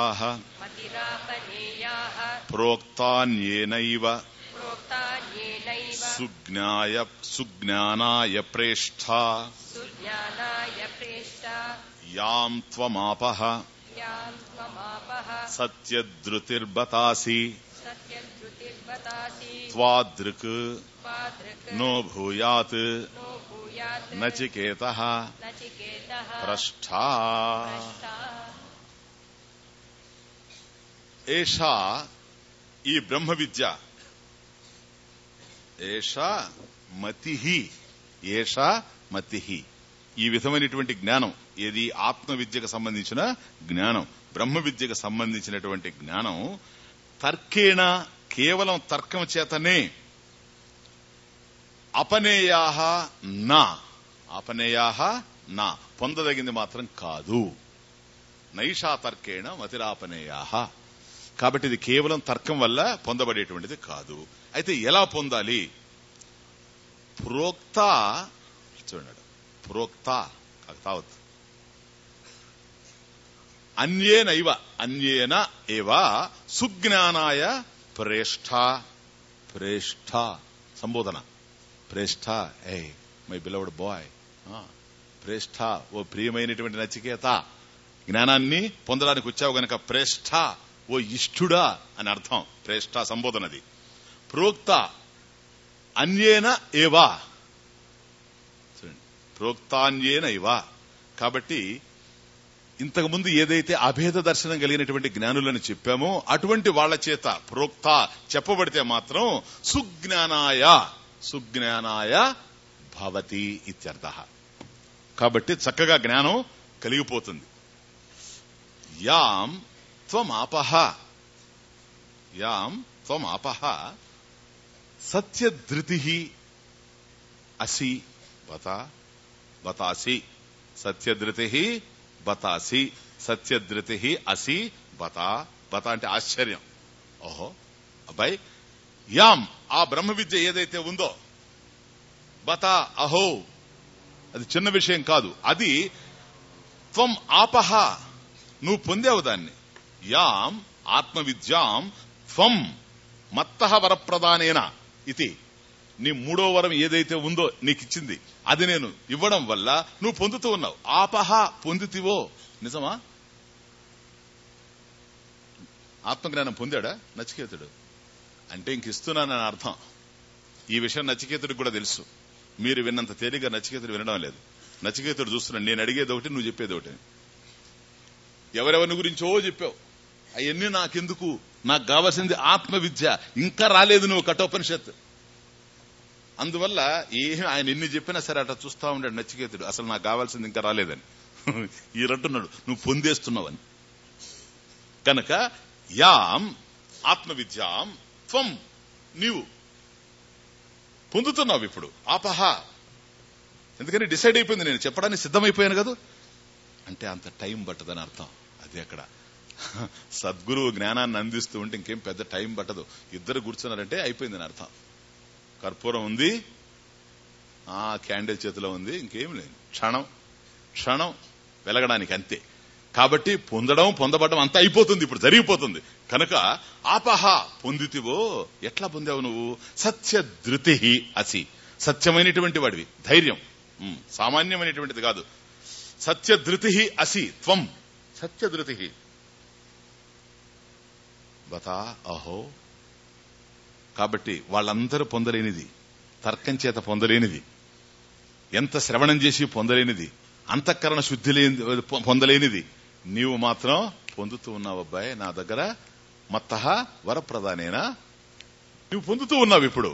मतिरापनेयाः ప్రోక్తాన్యేనైవ प्रोक्तान्येनैव సుజ్ఞాయ సుజ్ఞానాయ ప్రేష్ఠా सुज्ञानाय प्रेष्टा యాం త్వమాపః यां त्वमापः సత్యద్రుతిర్బతాసి सत्यद्रुतिर्वतासि త్వాదృక్ त्वादृक् నో భూయాత్ नो भूयात् నచికేత नचिकेतः పృష్టా भ्रष्टा ఏషా ఈ బ్రహ్మ విద్య ఏషా మతి ఏషా మతి ఈ విధమైనటువంటి జ్ఞానం ఏది ఆత్మ విద్యకు సంబంధించిన జ్ఞానం బ్రహ్మ విద్యకు సంబంధించినటువంటి జ్ఞానం తర్కేణ కేవలం తర్కం చేతనే అపనేయాహ నా అపనేయాహ నా పొందదగింది మాత్రం కాదు నైషా తర్కేణ మతిరాపనేయాహ కాబట్టి ఇది కేవలం తర్కం వల్ల పొందబడేటువంటిది కాదు అయితే ఎలా పొందాలి ప్రోక్త చూడండి ప్రోక్త కాక తావత్ అన్యేనైవ అన్యేన ఏవ సుజ్ఞానాయ ప్రేష్ఠ ప్రేష్ఠ సంబోధన ప్రేష్ఠ ఏ మై బిలవడ్ బాయ్ ప్రేష్ఠ ఓ ప్రియమైనటువంటి నచికేత జ్ఞానాన్ని పొందడానికి వచ్చావు గనక ప్రేష్ఠ ఓ ఇష్టుడా అని అర్థం ప్రేష్ఠ సంబోధనది ప్రోక్త అన్యేన ఏవా చూడండి ప్రోక్తాన్యేన ఇవా కాబట్టి ఇంతకుముందు ఏదైతే అభేద దర్శనం కలిగినటువంటి జ్ఞానులను చెప్పామో అటువంటి వాళ్ళ చేత ప్రోక్త చెప్పబడితే మాత్రం సుజ్ఞానాయ సుజ్ఞానాయ భవతి ఇత్యర్థ కాబట్టి చక్కగా జ్ఞానం కలిగిపోతుంది యాం త్వమాపహ యాం త్వమాపహ సత్యధృతి అసి బత బతాసి సత్యధృతి బతాసి సత్యధృతి అసి బత బత అంటే ఆశ్చర్యం ఓహో అబ్బాయి యాం ఆ బ్రహ్మ విద్య ఏదైతే ఉందో బత అహో అది చిన్న విషయం కాదు అది త్వం ఆపహ నువ్వు పొందావు దాన్ని యాం ఆత్మవిద్యాం త్వం మత్త వరప్రదానేన ఇది నీ మూడో వరం ఏదైతే ఉందో నీకు ఇచ్చింది అది నేను ఇవ్వడం వల్ల నువ్వు పొందుతూ ఉన్నావు ఆపహ పొందుతివో నిజమా ఆత్మజ్ఞానం పొందాడా నచికేతుడు అంటే ఇంక ఇస్తున్నానని అర్థం ఈ విషయం నచికేతుడికి కూడా తెలుసు మీరు విన్నంత తేలిగ్గా నచికేతుడు వినడం లేదు నచికేతుడు చూస్తున్నాడు నేను అడిగేది ఒకటి నువ్వు చెప్పేది ఒకటి ఎవరెవరిని గురించో చెప్పావు అవన్నీ నాకెందుకు నాకు కావాల్సింది ఆత్మ విద్య ఇంకా రాలేదు నువ్వు కఠోపనిషత్ అందువల్ల ఏం ఆయన ఎన్ని చెప్పినా సరే అట్లా చూస్తా ఉండాడు నచికేతుడు అసలు నాకు కావాల్సింది ఇంకా రాలేదని ఈరంటున్నాడు నువ్వు పొందేస్తున్నావని కనుక యాం ఆత్మ విద్యాం త్వం నీవు పొందుతున్నావు ఇప్పుడు ఆపహ ఎందుకని డిసైడ్ అయిపోయింది నేను చెప్పడానికి సిద్ధమైపోయాను కదా అంటే అంత టైం పట్టదని అర్థం అది అక్కడ సద్గురువు జ్ఞానాన్ని అందిస్తూ ఉంటే ఇంకేం పెద్ద టైం పట్టదు ఇద్దరు కూర్చున్నారంటే అయిపోయిందని అర్థం కర్పూరం ఉంది ఆ క్యాండిల్ చేతిలో ఉంది ఇంకేం లేదు క్షణం క్షణం వెలగడానికి అంతే కాబట్టి పొందడం పొందబడడం అంతా అయిపోతుంది ఇప్పుడు జరిగిపోతుంది కనుక ఆపహ పొందితివో ఎట్లా పొందావు నువ్వు సత్య ధృతి అసి సత్యమైనటువంటి వాడివి ధైర్యం ఉమ్, సామాన్యమైనటువంటిది కాదు సత్య ధృతి అసి త్వం సత్య ధృతి బతా అహో కాబట్టి వాళ్ళందరూ పొందలేనిది తర్కం చేత పొందలేనిది ఎంత శ్రవణం చేసి పొందలేనిది అంతఃకరణ శుద్ధి లేని పొందలేనిది నీవు మాత్రం పొందుతూ ఉన్నావు అబ్బాయి నా దగ్గర మత్త వరప్రదానేనా నువ్వు పొందుతూ ఉన్నావు ఇప్పుడు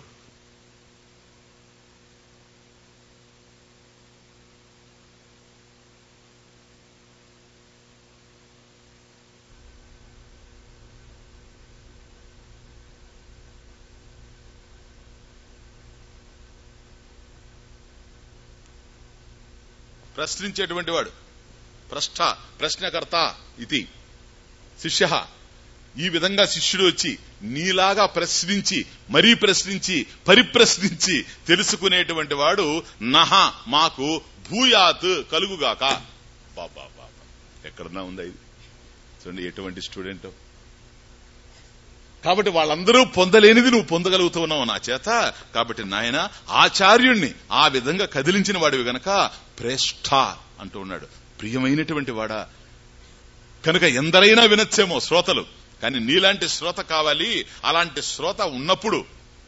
ప్రశ్నించేటువంటి వాడు ప్రశ్న ప్రశ్నకర్త ఇది శిష్య ఈ విధంగా శిష్యుడు వచ్చి నీలాగా ప్రశ్నించి మరీ ప్రశ్నించి పరిప్రశ్నించి తెలుసుకునేటువంటి వాడు నహ మాకు భూయాత్ కలుగుగాక బాబా బాబా ఎక్కడన్నా ఉందా ఇది చూడండి ఎటువంటి స్టూడెంట్ కాబట్టి వాళ్ళందరూ పొందలేనిది నువ్వు పొందగలుగుతూ ఉన్నావు నా చేత కాబట్టి నాయన ఆచార్యుణ్ణి ఆ విధంగా కదిలించిన వాడివి గనక ప్రేష్ఠ అంటూ ఉన్నాడు ప్రియమైనటువంటి వాడా కనుక ఎందరైనా వినొచ్చేమో శ్రోతలు కానీ నీలాంటి శ్రోత కావాలి అలాంటి శ్రోత ఉన్నప్పుడు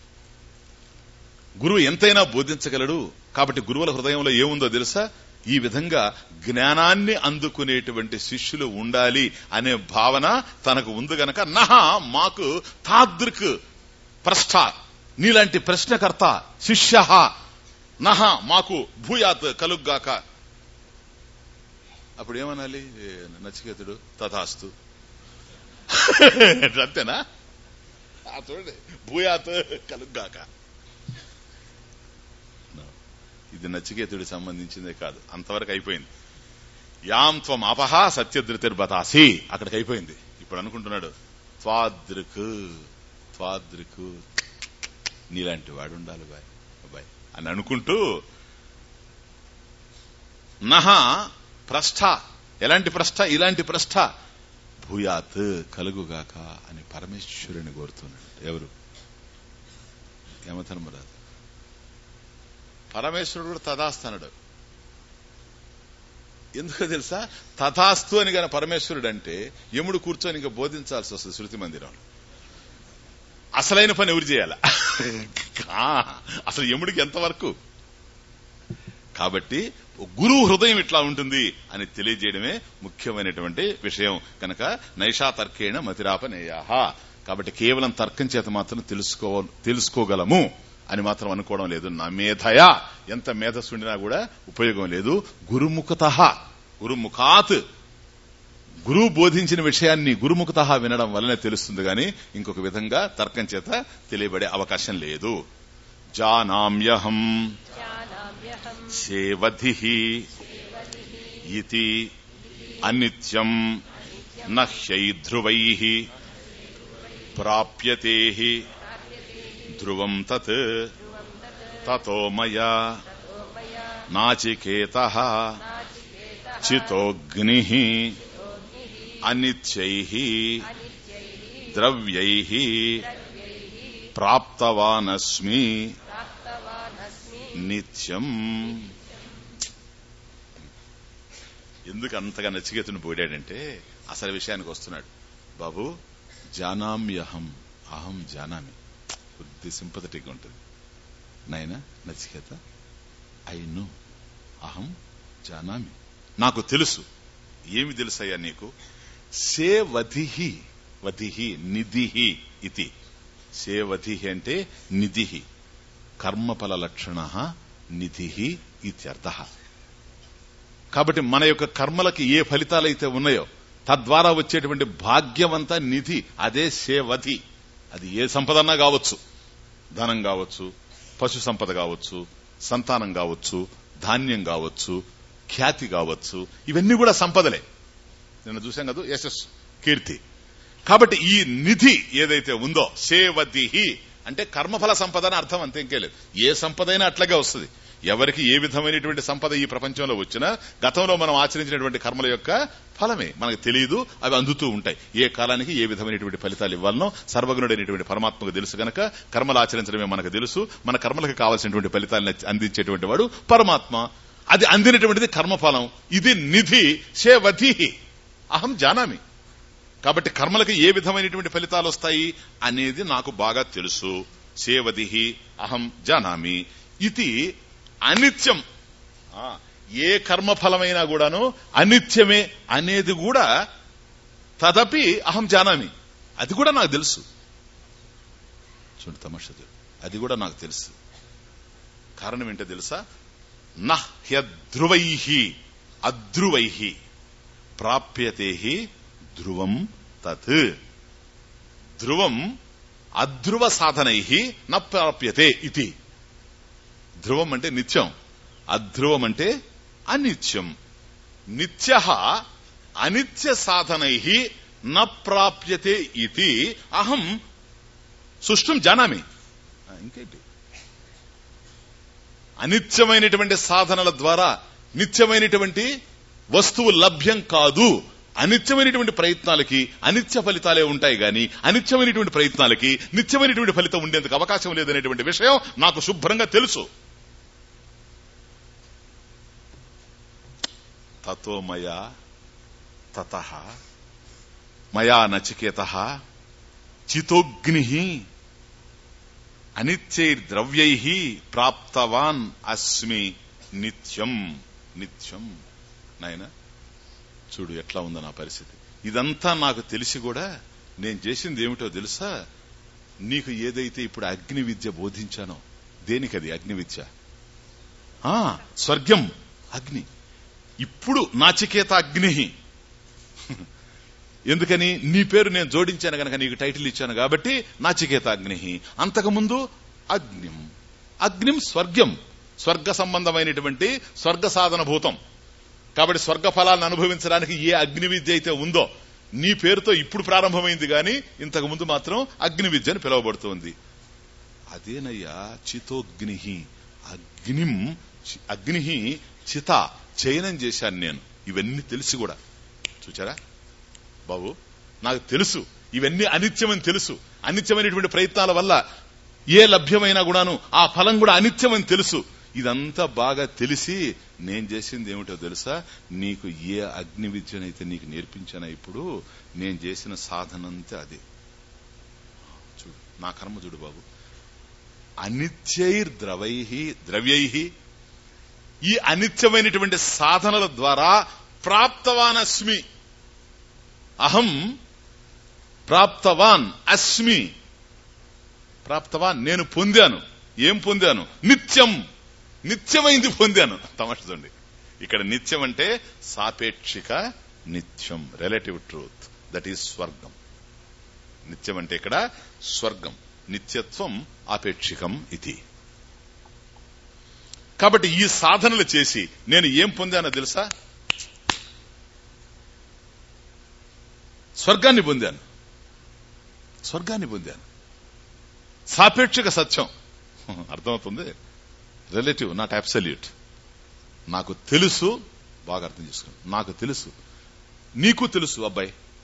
గురువు ఎంతైనా బోధించగలడు కాబట్టి గురువుల హృదయంలో ఏముందో తెలుసా ఈ విధంగా జ్ఞానాన్ని అందుకునేటువంటి శిష్యులు ఉండాలి అనే భావన తనకు ఉంది గనక నహ మాకు తాదృక్ ప్రష్ట నీలాంటి ప్రశ్నకర్త శిష్య నహ మాకు భూయాత్ కలుగ్గాక అప్పుడు ఏమనాలి ఏ, నచికేతుడు తథాస్తు అంతేనా ఆ, చూడండి భూయాత్ కలుగ్గాక ఇది నచికేతుడికి సంబంధించిందే కాదు అంతవరకు అయిపోయింది యాం త్వం అపహ సత్యధృతిర్బతాసి అక్కడికి అయిపోయింది ఇప్పుడు అనుకుంటున్నాడు త్వాదృక్ త్వాదృక్ నీలాంటి వాడు ఉండాలి బాయ్ బాయ్ అని అనుకుంటూ నహ ప్రష్ట ఎలాంటి ప్రష్ట ఇలాంటి ప్రష్ట భూయాత్ కలుగుగాక అని పరమేశ్వరుని కోరుతున్నాడు ఎవరు యమధర్మరాజు పరమేశ్వరుడు కూడా తదాస్తనడు ఎందుకో తెలుసా తథాస్తు అని గన పరమేశ్వరుడు అంటే యముడు కూర్చొని ఇంకా బోధించాల్సి వస్తుంది శృతి మందిరంలో అసలైన పని ఎవరు చేయాల ఆ, అసలు యముడికి ఎంతవరకు కాబట్టి గురువు హృదయం ఇట్లా ఉంటుంది అని తెలియజేయడమే ముఖ్యమైనటువంటి విషయం కనుక నైషా తర్కేణ మతిరాపనేయాహ కాబట్టి కేవలం తర్కం చేత మాత్రం తెలుసుకో తెలుసుకోగలము అని మాత్రం అనుకోవడం లేదు నా మేధయ ఎంత మేధస్సుండినా కూడా ఉపయోగం లేదు గురుముఖత గురుముఖాత్ గురువు బోధించిన విషయాన్ని గురుముఖత వినడం వల్లనే తెలుస్తుంది గాని ఇంకొక విధంగా తర్కం చేత తెలియబడే అవకాశం లేదు జానామ్యహం జానామ్యహం సేవధి ఇతి అనిత్యం నహ్యైధ్రువై ప్రాప్యతే ధ్రువం తత్ తతో మయా నాచికేత చితోగ్ని అనిత్యై అనిత్యైః ద్రవ్యై ద్రవ్యైః ప్రాప్తవానస్మి ప్రాప్తవానస్మి నిత్యం ఎందుకు అంతగా నచికేతుని పోయాడంటే అసలు విషయానికి వస్తున్నాడు బాబు జానామ్యహం అహం జానామి కొద్ది సింపథటిక్ ఉంటుంది నాయన నచికేత ఐ నో అహం జానామి నాకు తెలుసు ఏమి తెలుసయ్యా నీకు సే వధిహి వధిహి నిధిహి ఇది సే వధిహి అంటే నిధిహి కర్మఫల లక్షణ నిధి ఇత్యర్థ కాబట్టి మన యొక్క కర్మలకి ఏ ఫలితాలైతే ఉన్నాయో తద్వారా వచ్చేటువంటి భాగ్యమంతా నిధి అదే సేవధి అది ఏ సంపదన్నా కావచ్చు ధనం కావచ్చు పశు సంపద కావచ్చు సంతానం కావచ్చు ధాన్యం కావచ్చు ఖ్యాతి కావచ్చు ఇవన్నీ కూడా సంపదలే నిన్న చూసాం కదా యశస్సు కీర్తి కాబట్టి ఈ నిధి ఏదైతే ఉందో సేవదిహి అంటే కర్మఫల సంపద అని అర్థం అంతే ఇంకే లేదు ఏ సంపద అయినా అట్లాగే వస్తుంది ఎవరికి ఏ విధమైనటువంటి సంపద ఈ ప్రపంచంలో వచ్చినా గతంలో మనం ఆచరించినటువంటి కర్మల యొక్క ఫలమే మనకు తెలియదు అవి అందుతూ ఉంటాయి ఏ కాలానికి ఏ విధమైనటువంటి ఫలితాలు ఇవ్వాలనో సర్వగుణుడైనటువంటి పరమాత్మకు తెలుసు గనక కర్మలు ఆచరించడమే మనకు తెలుసు మన కర్మలకు కావాల్సినటువంటి ఫలితాలను అందించేటువంటి వాడు పరమాత్మ అది అందినటువంటిది కర్మఫలం ఇది నిధి సేవధి అహం జానామి కాబట్టి కర్మలకు ఏ విధమైనటువంటి ఫలితాలు వస్తాయి అనేది నాకు బాగా తెలుసు సేవదిహి అహం జానామి ఇది అనిత్యం ఆ, ఏ కర్మఫలమైనా కూడాను అనిత్యమే అనేది కూడా తదపి అహం జానామి అది కూడా నాకు తెలుసు చూడు తమాషా చూడు. అది కూడా నాకు తెలుసు కారణం ఏంటో తెలుసా నహ్యధ్రువై అధ్రువై ప్రాప్యతే ధ్రువం తత్ ధ్రువం అధ్రువ సాధనై న ప్రాప్యతే ఇది ధ్రువం అంటే నిత్యం అధ్రువం అంటే అనిత్యం నిత్య అనిత్య సాధనై న ప్రాప్యతే ఇది అహం సుష్టం జానామి ఆ, ఇంకేంటి అనిత్యమైనటువంటి సాధనల ద్వారా నిత్యమైనటువంటి వస్తువు లభ్యం కాదు అనిత్యమైనటువంటి ప్రయత్నాలకి అనిత్య ఫలితాలే ఉంటాయి గాని అనిత్యమైనటువంటి ప్రయత్నాలకి నిత్యమైనటువంటి ఫలితం ఉండేందుకు అవకాశం లేదనేటువంటి విషయం నాకు శుభ్రంగా తెలుసు తతో మయా తత మయా నచికేత చితోగ్ని అనిత్యైర్ద్రవ్యై ప్రాప్తవాన్ అస్మి నిత్యం నిత్యం నాయన చూడు ఎట్లా ఉందో నా పరిస్థితి ఇదంతా నాకు తెలిసి కూడా నేను చేసింది ఏమిటో తెలుసా నీకు ఏదైతే ఇప్పుడు అగ్ని విద్య బోధించానో దేనికది అగ్ని విద్య ఆ స్వర్గం అగ్ని ఇప్పుడు నాచికేత అగ్ని ఎందుకని నీ పేరు నేను జోడించాను గనక నీకు టైటిల్ ఇచ్చాను కాబట్టి నాచికేత అగ్ని అంతకుముందు అగ్నిం అగ్నిం స్వర్గం స్వర్గ సంబంధమైనటువంటి స్వర్గ సాధన భూతం కాబట్టి స్వర్గ ఫలాలను అనుభవించడానికి ఏ అగ్ని విద్య అయితే ఉందో నీ పేరుతో ఇప్పుడు ప్రారంభమైంది గాని ఇంతకు ముందు మాత్రం అగ్ని విద్య అని పిలువబడుతోంది అదేనయ్యా చితోగ్ని అగ్నిం చి- అగ్ని చిత చయనం చేశాను నేను ఇవన్నీ తెలిసి కూడా చూచారా బాబు నాకు తెలుసు ఇవన్నీ అనిత్యమని తెలుసు అనిత్యమైనటువంటి ప్రయత్నాల వల్ల ఏ లభ్యమైనా కూడాను ఆ ఫలం కూడా అనిత్యమని తెలుసు ఇదంతా బాగా తెలిసి నేను చేసింది ఏమిటో తెలుసా నీకు ఏ అగ్ని విద్యనైతే నీకు నేర్పించానా ఇప్పుడు నేను చేసిన సాధనంతే అదే చూడు నా కర్మ చూడు బాబు అనిత్యైర్ ద్రవై ద్రవ్యై ఈ అనిత్యమైనటువంటి సాధనల ద్వారా ప్రాప్తవాన్ అస్మి అహం ప్రాప్తవాన్ అస్మి ప్రాప్తవాన్ నేను పొందాను ఏం పొందాను నిత్యం నిత్యమైంది పొందాను తమాష చూడండి ఇక్కడ నిత్యం అంటే సాపేక్షిక నిత్యం రిలేటివ్ ట్రూత్ దట్ ఈస్ స్వర్గం నిత్యం అంటే ఇక్కడ స్వర్గం నిత్యత్వం ఆపేక్షికం ఇది కాబట్టి ఈ సాధనలు చేసి నేను ఏం పొందానో తెలుసా స్వర్గాన్ని పొందాను స్వర్గాన్ని పొందాను సాపేక్షిక సత్యం అర్థమవుతుంది రిలేటివ్ నాట్ అబ్సల్యూట్ నాకు తెలుసు బాగా అర్థం చేసుకోండి నాకు తెలుసు నీకు తెలుసు అబ్బాయి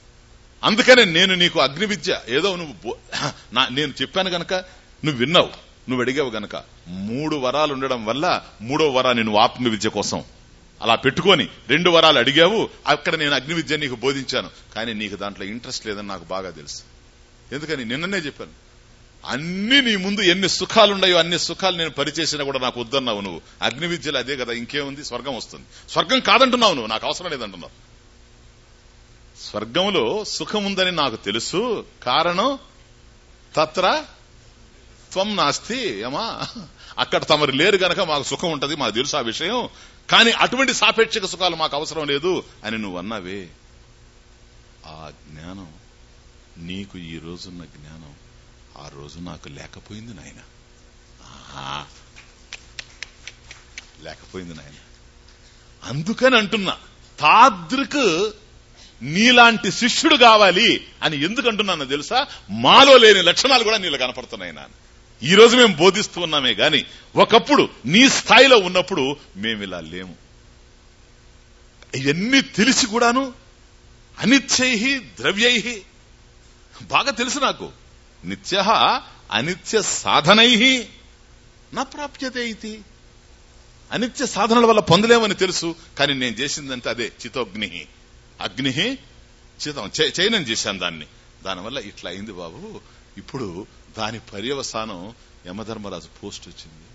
అందుకనే నేను నీకు అగ్ని విద్య ఏదో నువ్వు బో- నా- నేను చెప్పాను గనక నువ్వు విన్నావు నువ్వు అడిగావు గనక మూడు వరాలు ఉండడం వల్ల మూడో వరాన్ని నువ్వు ఆత్మ విద్య కోసం అలా పెట్టుకొని రెండు వరాలు అడిగావు అక్కడ నేను అగ్ని విద్య నీకు బోధించాను కానీ నీకు దాంట్లో ఇంట్రెస్ట్ లేదని నాకు బాగా తెలుసు ఎందుకని నిన్ననే చెప్పాను అన్ని నీ ముందు ఎన్ని సుఖాలున్నాయో అన్ని సుఖాలు నేను పరిచేసినా కూడా నాకు వద్దన్నావు నువ్వు అగ్ని విద్యలు అదే కదా ఇంకేముంది స్వర్గం వస్తుంది స్వర్గం కాదంటున్నావు నువ్వు నాకు అవసరం లేదంటున్నావు స్వర్గంలో సుఖం ఉందని నాకు తెలుసు కారణం తత్ర త్వం నాస్తి ఏమా అక్కడ తమరు లేరు గనక మాకు సుఖం ఉంటది మాకు తెలుసు ఆ విషయం కానీ అటువంటి సాపేక్షక సుఖాలు మాకు అవసరం లేదు అని నువ్వు అన్నావే ఆ జ్ఞానం నీకు ఈ రోజున్న జ్ఞానం ఆ రోజు నాకు లేకపోయింది నాయన లేకపోయింది నాయన అందుకని అంటున్నా తాద్రిక్ నీలాంటి శిష్యుడు కావాలి అని ఎందుకు అంటున్నానో తెలుసా మాలో లేని లక్షణాలు కూడా నీళ్ళు కనపడుతున్నాయి నాన్న ఈ రోజు మేము బోధిస్తూ ఉన్నామే గాని ఒకప్పుడు నీ స్థాయిలో ఉన్నప్పుడు మేము ఇలా లేము ఇవన్నీ తెలిసి కూడాను అనిత్యై ద్రవ్యై బాగా తెలుసు నాకు నిత్య అనిత్య సాధనై నా ప్రాప్యతే ఇది అనిత్య సాధనల వల్ల పొందలేమని తెలుసు కానీ నేను చేసిందంటే అదే చితోగ్ని అగ్ని చితం చే- చయనం చేశాను దాన్ని దానివల్ల ఇట్లా అయింది బాబు ఇప్పుడు దాని పర్యవసానం యమధర్మరాజు పోస్ట్ వచ్చింది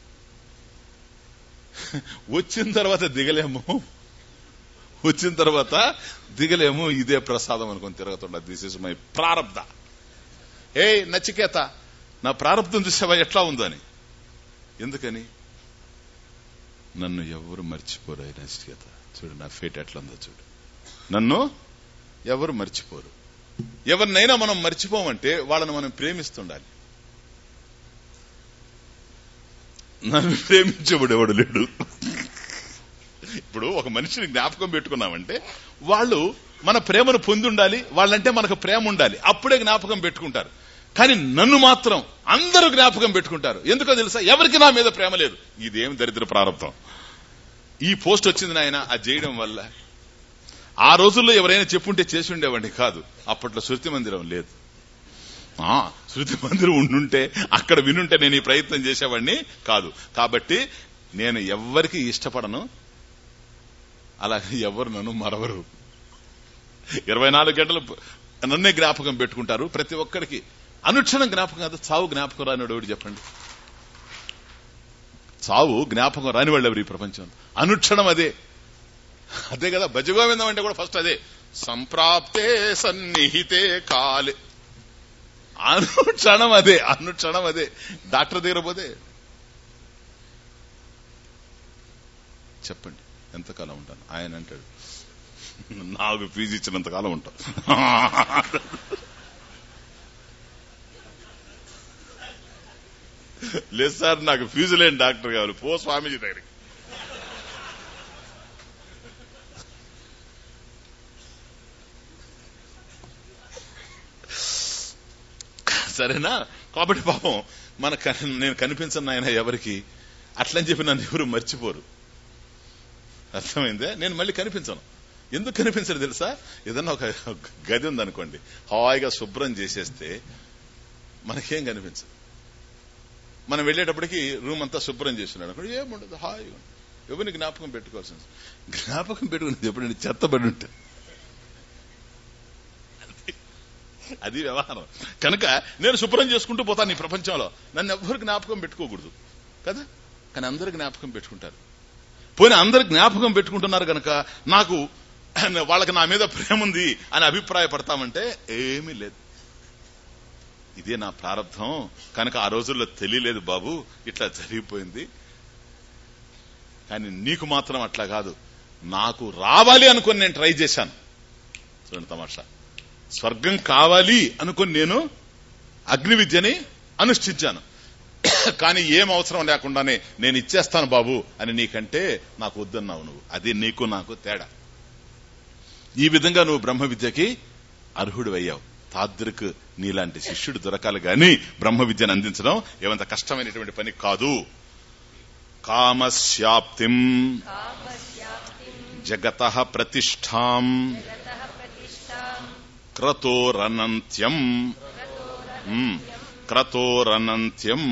వచ్చిన తర్వాత దిగలేము వచ్చిన తర్వాత దిగలేము ఇదే ప్రసాదం అనుకుని తిరుగుతుండ దిస్ ఇస్ మై ప్రారంధ ఏ నచికేత నా ప్రారంధం చూసావా ఎట్లా ఉందని ఎందుకని నన్ను ఎవరు మర్చిపోరు ఈ నచికేత చూడు నా ఫేట్ ఎట్లా ఉందో చూడు నన్ను ఎవరు మర్చిపోరు ఎవరినైనా మనం మర్చిపోమంటే వాళ్ళని మనం ప్రేమిస్తుండాలి నన్ను ప్రేమించేవాడు ఎవడు లేడు ఇప్పుడు ఒక మనిషిని జ్ఞాపకం పెట్టుకున్నామంటే వాళ్ళు మన ప్రేమను పొంది ఉండాలి వాళ్ళంటే మనకు ప్రేమ ఉండాలి అప్పుడే జ్ఞాపకం పెట్టుకుంటారు కానీ నన్ను మాత్రం అందరూ జ్ఞాపకం పెట్టుకుంటారు ఎందుకో తెలుసా ఎవరికి నా మీద ప్రేమ లేదు ఇదేం దరిద్ర ప్రారంభం ఈ పోస్ట్ వచ్చింది నాయన అది చేయడం వల్ల ఆ రోజుల్లో ఎవరైనా చెప్పుంటే చేసి ఉండేవాడిని కాదు అప్పట్లో శృతి మందిరం లేదు ఆ శృతి మందిరం ఉండుంటే అక్కడ వినుంటే నేను ఈ ప్రయత్నం చేసేవాడిని కాదు కాబట్టి నేను ఎవ్వరికి ఇష్టపడను అలాగే ఎవరు నన్ను మరవరు ఇరవై నాలుగు గంటలు నన్నే జ్ఞాపకం పెట్టుకుంటారు ప్రతి ఒక్కరికి అనుక్షణం జ్ఞాపకం కాదు చావు జ్ఞాపకం రానివాడు ఎవడు చెప్పండి చావు జ్ఞాపకం రాని వాళ్ళు ఎవరు ఈ ప్రపంచం అనుక్షణం అదే అదే కదా భజగోవిందం అంటే కూడా ఫస్ట్ అదే సంప్రాప్తే సన్నిహితే కాలే అనుక్షణం అదే అనుక్షణం అదే డాక్టర్ దగ్గర పోతే చెప్పండి ఎంతకాలం ఉంటాను ఆయన అంటాడు నాకు ఫీజు ఇచ్చినంత కాలం ఉంటాం లేదు సార్ నాకు ఫీజు లేని డాక్టర్ కావాలి పో స్వామీజీ దగ్గరికి సరేనా కాబట్టి పాపం మన కన్- నేను కనిపించను ఆయన ఎవరికి అట్లని చెప్పి నన్ను ఎవరు మర్చిపోరు అర్థమైందే నేను మళ్ళీ కనిపించను ఎందుకు కనిపించదు తెలుసా ఏదన్నా ఒక గది ఉందనుకోండి హాయిగా శుభ్రం చేసేస్తే మనకేం కనిపించదు మనం వెళ్ళేటప్పటికి రూమ్ అంతా శుభ్రం చేస్తున్నాడు అక్కడ ఏముండదు హాయిగా ఉంటుంది. ఎవరిని జ్ఞాపకం పెట్టుకోవాల్సింది జ్ఞాపకం పెట్టుకునేది ఎప్పుడైనా చెత్తబడి ఉంటే అది వ్యవహారం కనుక నేను శుభ్రం చేసుకుంటూ పోతాను ఈ ప్రపంచంలో నన్ను ఎవ్వరు జ్ఞాపకం పెట్టుకోకూడదు కదా కానీ అందరు జ్ఞాపకం పెట్టుకుంటారు పోయిన అందరు జ్ఞాపకం పెట్టుకుంటున్నారు కనుక నాకు వాళ్ళకి నా మీద ప్రేమ ఉంది అని అభిప్రాయపడతామంటే ఏమీ లేదు ఇదే నా ప్రారంధం కనుక ఆ రోజుల్లో తెలియలేదు బాబు ఇట్లా జరిగిపోయింది కానీ నీకు మాత్రం అట్లా కాదు నాకు రావాలి అనుకుని నేను ట్రై చేశాను చూడండి తమాషా స్వర్గం కావాలి అనుకుని నేను అగ్ని విద్యని అనుష్ఠించాను కానీ ఏం అవసరం లేకుండానే నేను ఇచ్చేస్తాను బాబు అని నీకంటే నాకు వద్దన్నావు నువ్వు అది నీకు నాకు తేడా ఈ విధంగా నువ్వు బ్రహ్మ విద్యకి అర్హుడు అయ్యావు తాద్రిక్ నీలాంటి శిష్యుడు దొరకాలి గాని బ్రహ్మ విద్యను అందించడం ఏమంత కష్టమైనటువంటి పని కాదు కామశ్యాప్తిం కామస్యాప్తిం జగత ప్రతిష్టాం జగతః ప్రతిష్టాం క్రతోరనంత్యం మ్, క్రతోరనంత్యం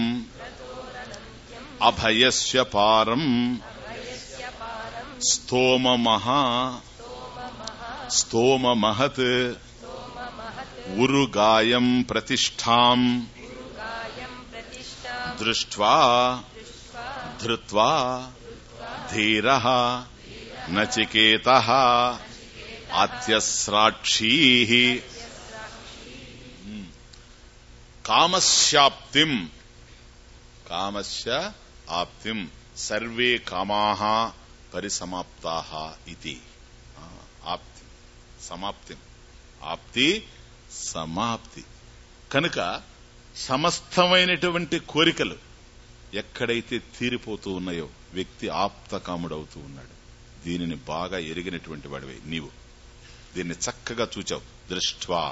అభయస్య పారం స్తోమమహ స్తోమమహత్ ఉరుగాయం ప్రతిష్టాం గాయం ప్రతిష్టా దృష్ట్వా ధృత్వా ధీర నచికేత అత్యస్రాక్షీ కామస్యాప్తిం కామస్య ఆప్తిం సర్వే కామాః పరిసమాప్తాః ఇతి ఆ, ఆప్తి సమాప్తి ఆప్తి సమాప్తి కనుక సమస్తమైనటువంటి కోరికలు ఎక్కడైతే తీరిపోతూ ఉన్నాయో వ్యక్తి ఆప్తకాముడవుతూ ఉన్నాడు దీనిని బాగా ఎరిగినటువంటి వాడివే నీవు దీన్ని చక్కగా చూచావు దృష్ట్వా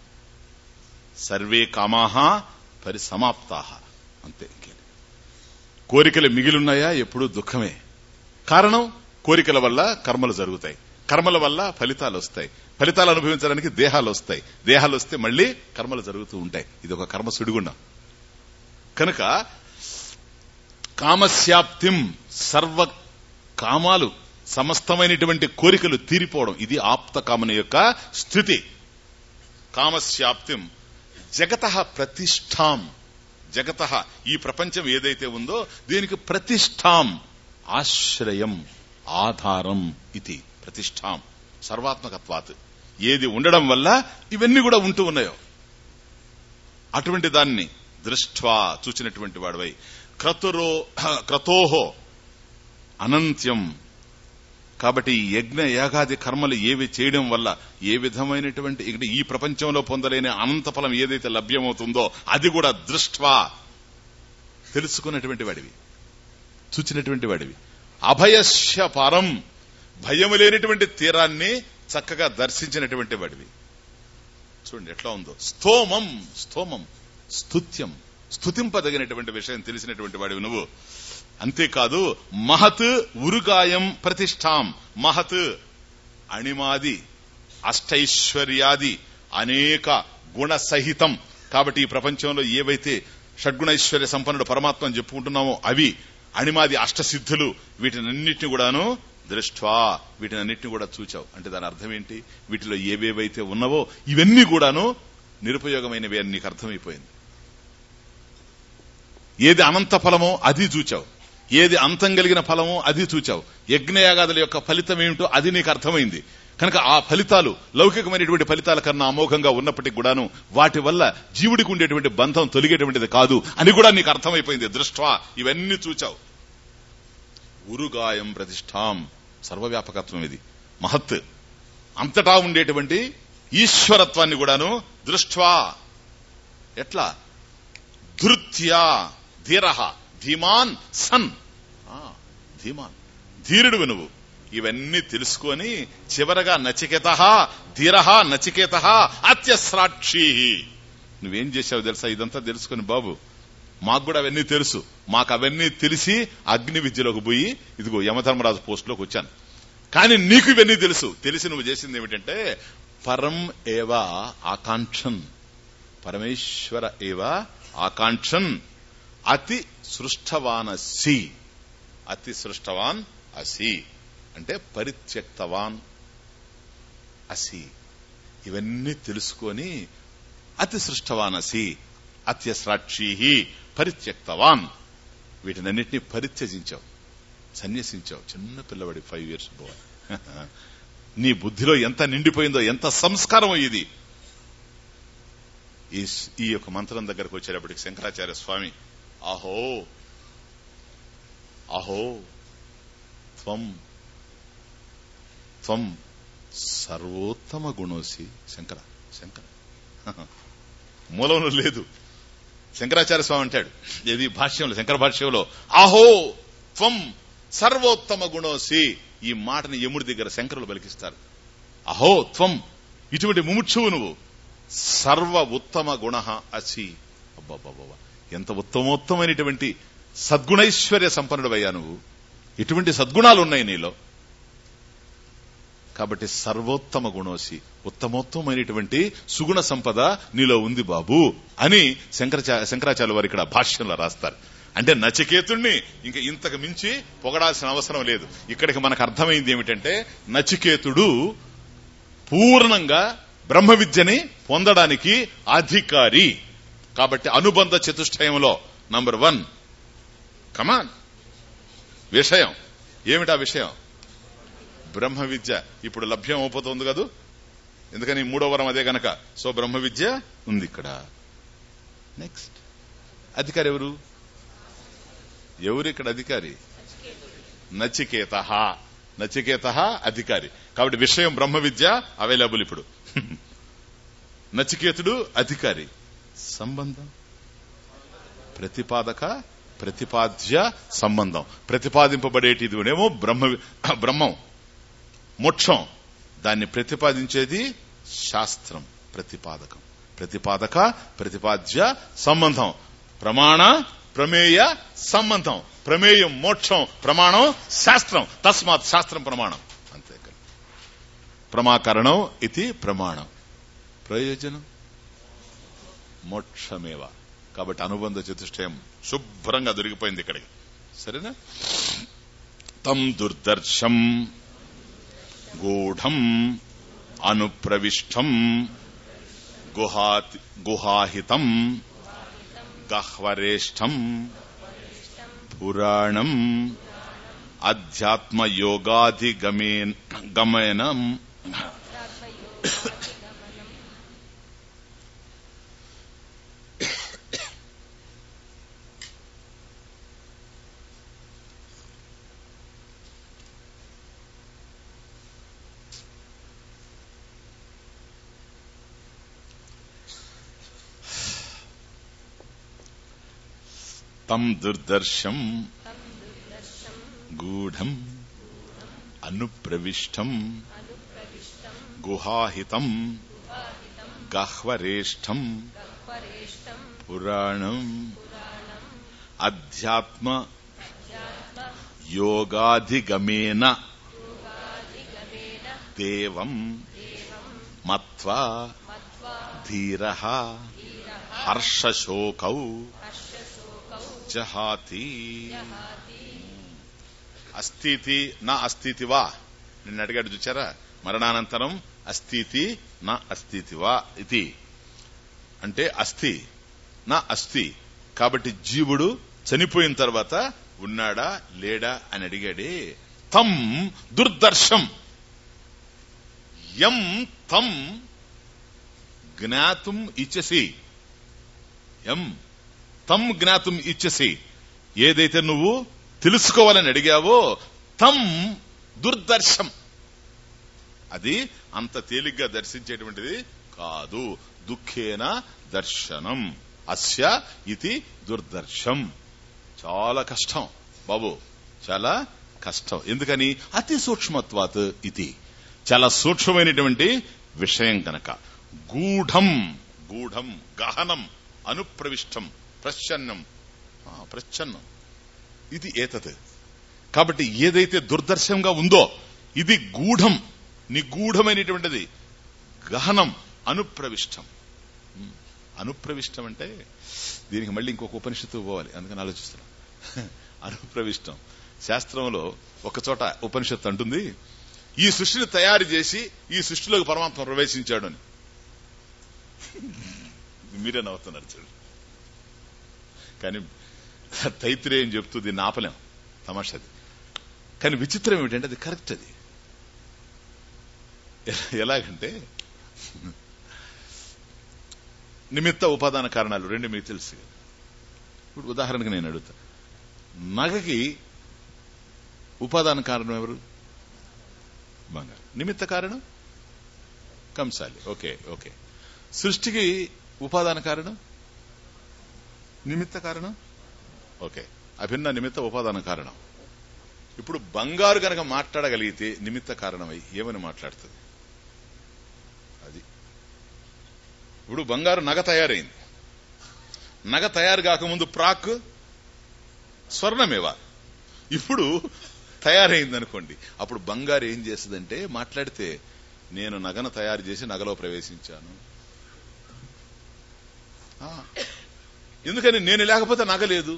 సర్వే కామాహ పరిసమాప్తాహ అంతే ఇంకేం కోరికలు మిగిలిన్నాయా ఎప్పుడూ దుఃఖమే కారణం కోరికల వల్ల కర్మలు జరుగుతాయి కర్మల వల్ల ఫలితాలు వస్తాయి ఫలితాలు అనుభవించడానికి దేహాలు వస్తాయి దేహాలు వస్తే మళ్ళీ కర్మలు జరుగుతూ ఉంటాయి ఇది ఒక కర్మ సుడిగుండం కనుక కామస్యాప్తిం సర్వ కామాలు సమస్తమైనటువంటి కోరికలు తీరిపోవడం ఇది ఆప్త కామని యొక్క స్థితి కామస్యాప్తిం జగత ప్రతిష్టాం జగత ఈ ప్రపంచం ఏదైతే ఉందో దీనికి ప్రతిష్టాం ఆశ్రయం ఆధారం ఇది ప్రతిష్టాం సర్వాత్మకత్వాత్ ఏది ఉండడం వల్ల ఇవన్నీ కూడా ఉంటూ ఉన్నాయో అటువంటి దాన్ని దృష్ట్వా చూచినటువంటి వాడివై క్రతురో క్రతోహో అనంత్యం కాబట్టి ఈ యజ్ఞ యాగాది కర్మలు ఏవి చేయడం వల్ల ఏ విధమైనటువంటి ఇక్కడ ఈ ప్రపంచంలో పొందలేని అనంత ఫలం ఏదైతే లభ్యమవుతుందో అది కూడా దృష్ట్వా తెలుసుకున్నటువంటి వాడివి చూచినటువంటి వాడివి అభయస్య పరం భయము లేనటువంటి తీరాన్ని చక్కగా దర్శించినటువంటి వాడివి చూడండి ఎట్లా ఉందో స్తోమం స్తోమం స్తుత్యం స్తుతింపదగినటువంటి విషయం తెలిసినటువంటి వాడివి నువ్వు అంతేకాదు మహత్ ఉరుగాయం ప్రతిష్టాం మహత్ అణిమాది అష్టైశ్వర్యాది అనేక గుణ సహితం కాబట్టి ఈ ప్రపంచంలో ఏవైతే షడ్గుణైశ్వర్య సంపన్నుడు పరమాత్మ అని చెప్పుకుంటున్నామో అవి అణిమాది అష్టసిద్ధులు వీటినన్నిటిని కూడాను దృష్ట్వా వీటినన్నిటిని కూడా చూచావు అంటే దాని అర్థం ఏంటి వీటిలో ఏవేవైతే ఉన్నవో ఇవన్నీ కూడాను నిరుపయోగమైనవి అని నీకు అర్థమైపోయింది ఏది అనంత ఫలమో అది చూచావు ఏది అంతం కలిగిన ఫలమో అది చూచావు యజ్ఞయాగాదుల యొక్క ఫలితం ఏమిటో అది నీకు అర్థమైంది కనుక ఆ ఫలితాలు లౌకికమైనటువంటి ఫలితాల కన్నా అమోఘంగా ఉన్నప్పటికీ కూడాను వాటి వల్ల జీవుడికి ఉండేటువంటి బంధం తొలిగేటువంటిది కాదు అని కూడా నీకు అర్థమైపోయింది దృష్ట్వా ఇవన్నీ చూచావు ఉరుగాయం ప్రతిష్టాం సర్వవ్యాపకత్వం ఇది మహత్ అంతటా ఉండేటువంటి ఈశ్వరత్వాన్ని కూడాను దృష్ట్వా ఎట్లా ధృత్యా ధీర ధీమాన్ సన్ ఆ, ధీమాన్ ధీరుడు నువ్వు ఇవన్నీ తెలుసుకొని చివరగా నచికేత ధీర నచికేత అత్యస్రాక్షి నువ్వేం చేసావు తెలుసా ఇదంతా తెలుసుకొని బాబు మాకు కూడా అవన్నీ తెలుసు మాకు అవన్నీ తెలిసి అగ్ని విద్యలోకి పోయి ఇదిగో యమధర్మరాజు పోస్టులోకి వచ్చాను కానీ నీకు ఇవన్నీ తెలుసు తెలిసి నువ్వు చేసింది ఏమిటంటే పరం ఏవా ఆకాంక్షన్ పరమేశ్వర ఏవ ఆకాంక్షన్ అతి సృష్టవానసి అతి సృష్టవాన్ అసి అంటే పరిత్యక్తవాన్ అసి ఇవన్నీ తెలుసుకొని అతి సృష్టవానసి అత్యస్రాక్షి పరిత్యక్తవాన్ వీటినన్నిటినీ పరిత్యజించావు సన్యసించావు చిన్న పిల్లవాడి ఫైవ్ ఇయర్స్ బాయ్ నీ బుద్ధిలో ఎంత నిండిపోయిందో ఎంత సంస్కారం ఇది ఈ ఈ యొక్క మంత్రం దగ్గరకు వచ్చేటప్పటికి శంకరాచార్య స్వామి అహో అహో త్వం త్వం సర్వోత్తమ గుణోసి శంకర శంకర మూలంలో లేదు శంకరాచార్య స్వామి అంటాడు ఏది భాష్యంలో శంకర భాష్యంలో అహో త్వం సర్వోత్తమ గుణోసి ఈ మాటని యముడి దగ్గర శంకరులు పలికిస్తారు అహో త్వం ఇటువంటి ముముక్షువు నువ్వు సర్వ ఉత్తమ గుణ అసి అబ్బాబ్బాబ్బా ఎంత ఉత్తమోత్తమైనటువంటి సద్గుణైశ్వర్య సంపన్నుడు అయ్యా నువ్వు ఇటువంటి సద్గుణాలు ఉన్నాయి నీలో కాబట్టి సర్వోత్తమ గుణోసి ఉత్తమోత్తమైనటువంటి సుగుణ సంపద నీలో ఉంది బాబు అని శంకరచా శంకరాచార్య వారు ఇక్కడ భాష్యంలో రాస్తారు అంటే నచికేతుణ్ణి ఇంకా ఇంతకు మించి పొగడాల్సిన అవసరం లేదు ఇక్కడికి మనకు అర్థమైంది ఏమిటంటే నచికేతుడు పూర్ణంగా బ్రహ్మ విద్యని పొందడానికి అధికారి కాబట్టి అనుబంధ చతుష్టయంలో నంబర్ వన్ కమాన్ విషయం ఏమిటా విషయం బ్రహ్మ విద్య ఇప్పుడు లభ్యం అయిపోతుంది కదూ ఎందుకని మూడో వరం అదే గనక సో బ్రహ్మ విద్య ఉంది ఇక్కడ నెక్స్ట్ అధికారి ఎవరు ఎవరు ఇక్కడ అధికారి నచికేత నచికేత అధికారి కాబట్టి విషయం బ్రహ్మ విద్య అవైలబుల్ ఇప్పుడు నచికేతుడు అధికారి సంబంధం ప్రతిపాదక ప్రతిపాద్య సంబంధం ప్రతిపాదింపబడేటిదినేమో బ్రహ్మ బ్రహ్మం మోక్షం దాన్ని ప్రతిపాదించేది శాస్త్రం ప్రతిపాదకం ప్రతిపాదక ప్రతిపాద్య సంబంధం ప్రమాణ ప్రమేయ సంబంధం ప్రమేయం మోక్షం ప్రమాణం శాస్త్రం తస్మాత్ శాస్త్రం ప్రమాణం అంతే కదా. ప్రమాకరణం ఇది ప్రమాణం ప్రయోజనం మోక్షమేవ కాబట్టి అనుబంధ చతుష్టయం శుభ్రంగా దొరికిపోయింది ఇక్కడికి సరేనా తం దుర్దర్శం గూఢం అనుప్రవిష్టం గుహాతి గుహాహితం గహ్వరేష్టం పురాణం అధ్యాత్మయోగాధిగమేన్ గమనం తం దుర్దర్శం గూఢం అనుప్రవిష్టం గుహాహితం గహ్వరేష్టం పురాణం అధ్యాత్మ యోగాధిగమేన దేవం మత్వా ధీర హర్షశోకౌ జహాతి అస్థితి నా అస్థితివా నిన్ను అడిగాడు చూచారా మరణానంతరం అస్థితి నా అస్థితివా ఇది అంటే అస్థి నా అస్థి కాబట్టి జీవుడు చనిపోయిన తర్వాత ఉన్నాడా లేడా అని అడిగాడే తం దుర్దర్శం యం తం జ్ఞాతుం ఇచ్చసి ఎం తం జ్ఞాతుం ఇచ్చసి ఏదైతే నువ్వు తెలుసుకోవాలని అడిగావో తం దుర్దర్శం అది అంత తేలిగ్గా దర్శించేటువంటిది కాదు దుఃఖేన దర్శనం అస్య ఇది దుర్దర్శం చాలా కష్టం బాబు చాలా కష్టం ఎందుకని అతి సూక్ష్మత్వాత్ ఇది చాలా సూక్ష్మమైనటువంటి విషయం కనుక గూఢం గూఢం గహనం అనుప్రవిష్టం ప్రచ్ఛన్నం ఆ, ప్రచ్ఛన్నం ఇది ఏతత్ కాబట్టి ఏదైతే దుర్దర్శంగా ఉందో ఇది గూఢం నిగూఢమైనటువంటిది గహనం అనుప్రవిష్టం ఉమ్, అనుప్రవిష్టం అంటే దీనికి మళ్ళీ ఇంకొక ఉపనిషత్తు పోవాలి అందుకని ఆలోచిస్తున్నా అనుప్రవిష్టం శాస్త్రంలో ఒక చోట ఉపనిషత్తు అంటుంది ఈ సృష్టిని తయారు చేసి ఈ సృష్టిలోకి పరమాత్మ ప్రవేశించాడు అని మీరే నవ్వుతున్నారు చూడు కానీ తైత్రేయం చెప్తూ దీన్ని ఆపలేం తమాషది కానీ విచిత్రం ఏమిటంటే అది కరెక్ట్ అది ఎ- ఎలాగంటే నిమిత్త ఉపాదాన కారణాలు రెండు మీకు తెలుసు కదా. ఇప్పుడు ఉదాహరణకు నేను అడుగుతా నగకి ఉపాదాన కారణం ఎవరు బంగారు నిమిత్త కారణం కంసాలి ఓకే ఓకే సృష్టికి ఉపాదాన కారణం నిమిత్త కారణం ఓకే అభిన్న నిమిత్త ఉపాదాన కారణం ఇప్పుడు బంగారు గనక మాట్లాడగలిగితే నిమిత్త కారణమై ఏమని మాట్లాడుతుంది అది ఇప్పుడు బంగారు నగ తయారైంది నగ తయారు కాకముందు ప్రాక్ స్వర్ణమేవా ఇప్పుడు తయారైంది అనుకోండి అప్పుడు బంగారు ఏం చేస్తుందంటే మాట్లాడితే నేను నగను తయారు చేసి నగలో ప్రవేశించాను ఆ, ఎందుకని నేను లేకపోతే నగ లేదు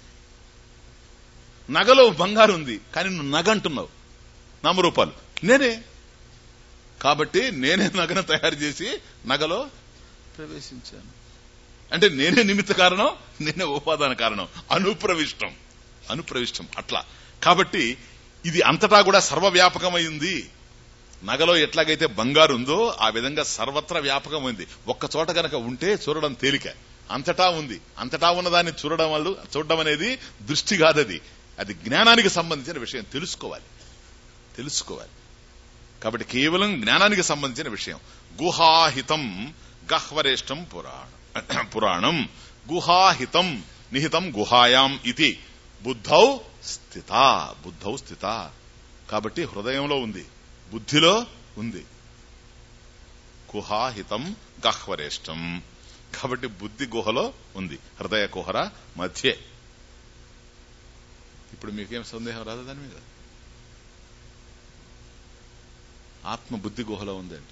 నగలో బంగారు ఉంది కానీ నువ్వు నగ అంటున్నావు నామరూపాలు నేనే కాబట్టి నేనే నగను తయారు చేసి నగలో ప్రవేశించాను అంటే నేనే నిమిత్త కారణం నేనే ఉపాదాన కారణం అనుప్రవిష్టం అనుప్రవిష్టం అట్లా కాబట్టి ఇది అంతటా కూడా సర్వవ్యాపకమైంది నగలో ఎట్లాగైతే బంగారు ఉందో ఆ విధంగా సర్వత్ర వ్యాపకమైంది ఒక్క చోట గనక ఉంటే చూడడం తేలిక అంతటా ఉంది అంతటా ఉన్నదాన్ని చూడడం వల్ల చూడడం అనేది దృష్టి కాదది అది జ్ఞానానికి సంబంధించిన విషయం తెలుసుకోవాలి తెలుసుకోవాలి కాబట్టి కేవలం జ్ఞానానికి సంబంధించిన విషయం గుహాహితం గహ్వరేష్టం పురాణం పురాణం గుహాహితం నిహితం గుహాయాం ఇది బుద్ధౌ స్థిత బుద్ధౌ స్థిత కాబట్టి హృదయంలో ఉంది బుద్ధిలో ఉంది గుహాహితం గహ్వరేష్టం కాబట్టి బుద్ధి గుహలో ఉంది హృదయ కుహర మధ్యే ఇప్పుడు మీకేం సందేహం రాదు దాని మీద ఆత్మ బుద్ధి గుహలో ఉందండి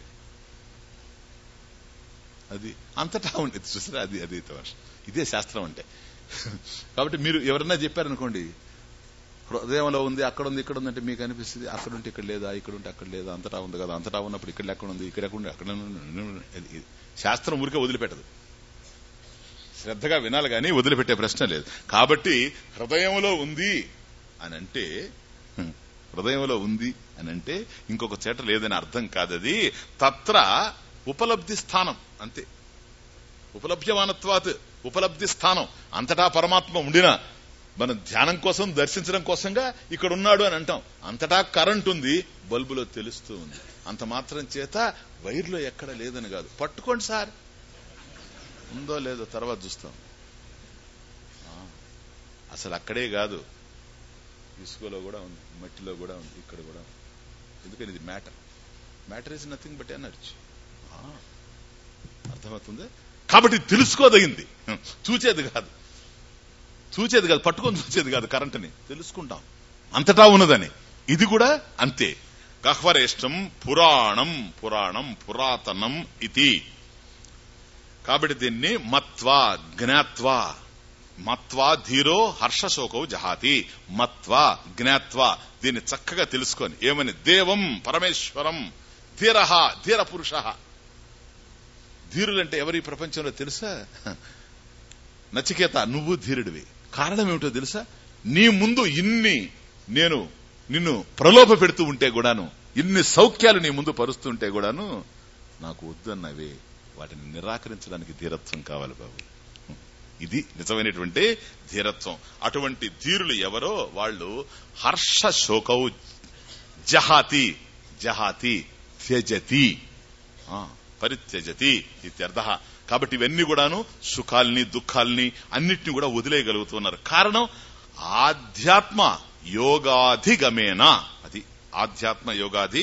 అది అంతటా ఉంది చూసారా అది అది తమాష. ఇదే శాస్త్రం అంటే కాబట్టి మీరు ఎవరన్నా చెప్పారనుకోండి హృదయంలో ఉంది అక్కడ ఉంది ఇక్కడ ఉంది అంటే మీకు అనిపిస్తుంది అక్కడ ఉంటే ఇక్కడ లేదా ఇక్కడ ఉంటే అక్కడ లేదా అంతటా ఉంది కదా అంతటా ఉన్నప్పుడు ఇక్కడ ఎక్కడ ఉంది ఇక్కడ ఎక్కడ ఉంది అక్కడ ఉంది. ఇది- ఇది. శాస్త్రం ఊరికే వదిలిపెట్టదు శ్రద్ధగా వినాలి కానీ వదిలిపెట్టే ప్రశ్న లేదు కాబట్టి హృదయంలో ఉంది అని అంటే హ్మ్, హృదయంలో ఉంది అని అంటే ఇంకొక చేట లేదని అర్థం కాదది తత్ర ఉపలబ్ధి స్థానం అంతే ఉపలభ్యమానత్వాత్ ఉపలబ్ధి స్థానం అంతటా పరమాత్మ ఉండినా మనం ధ్యానం కోసం దర్శించడం కోసంగా ఇక్కడ ఉన్నాడు అని అంటాం అంతటా కరెంట్ ఉంది బల్బులో తెలుస్తూ ఉంది అంత మాత్రం చేత వైర్లో ఎక్కడ లేదని కాదు పట్టుకోండి సార్ ఉందో లేదో తర్వాత చూస్తాం ఆ, అసలు అక్కడే కాదు ఇసుకలో కూడా ఉంది మట్టిలో కూడా ఉంది ఇక్కడ కూడా ఉంది ఎందుకని ఇది matter matter is nothing but energy అర్థమవుతుంది కాబట్టి తెలుసుకోదగింది చూచేది కాదు చూచేది కాదు పట్టుకొని చూచేది కాదు కరెంటుని తెలుసుకుంటాం అంతటా ఉన్నదని ఇది కూడా అంతే గహ్వరేష్టం పురాణం పురాణం పురాతనం ఇది కాబట్టి దీన్ని మత్వా జ్ఞాత్వా మత్వా ధీరో హర్షశోకౌ జహాతి మత్వా జ్ఞాత్వా దీన్ని చక్కగా తెలుసుకొని ఏమని దేవం పరమేశ్వరం ధీర ధీర పురుష ధీరులంటే ఎవరి ప్రపంచంలో తెలుసా నచికేత నువ్వు ధీరుడివి కారణం ఏమిటో తెలుసా నీ ముందు ఇన్ని నేను నిన్ను ప్రలోభ పెడుతూ ఉంటే కూడాను ఇన్ని సౌఖ్యాలు నీ ముందు పరుస్తుంటే కూడాను నాకు వద్దన్నవే వాటిని నిరాకరించడానికి ధీరత్వం కావాలి బాబు ఇది నిజమైనటువంటి ధీరత్వం అటువంటి ధీరులు ఎవరో వాళ్ళు హర్ష శోకౌ జహాతి జహాతి త్యజతి ఆ, పరిత్యజతి ఇత్యర్థ కాబట్టి ఇవన్నీ కూడాను సుఖాల్ని దుఃఖాల్ని అన్నిటిని కూడా వదిలేయగలుగుతున్నారు కారణం ఆధ్యాత్మ యోగాధిగమేన అది ఆధ్యాత్మ యోగాది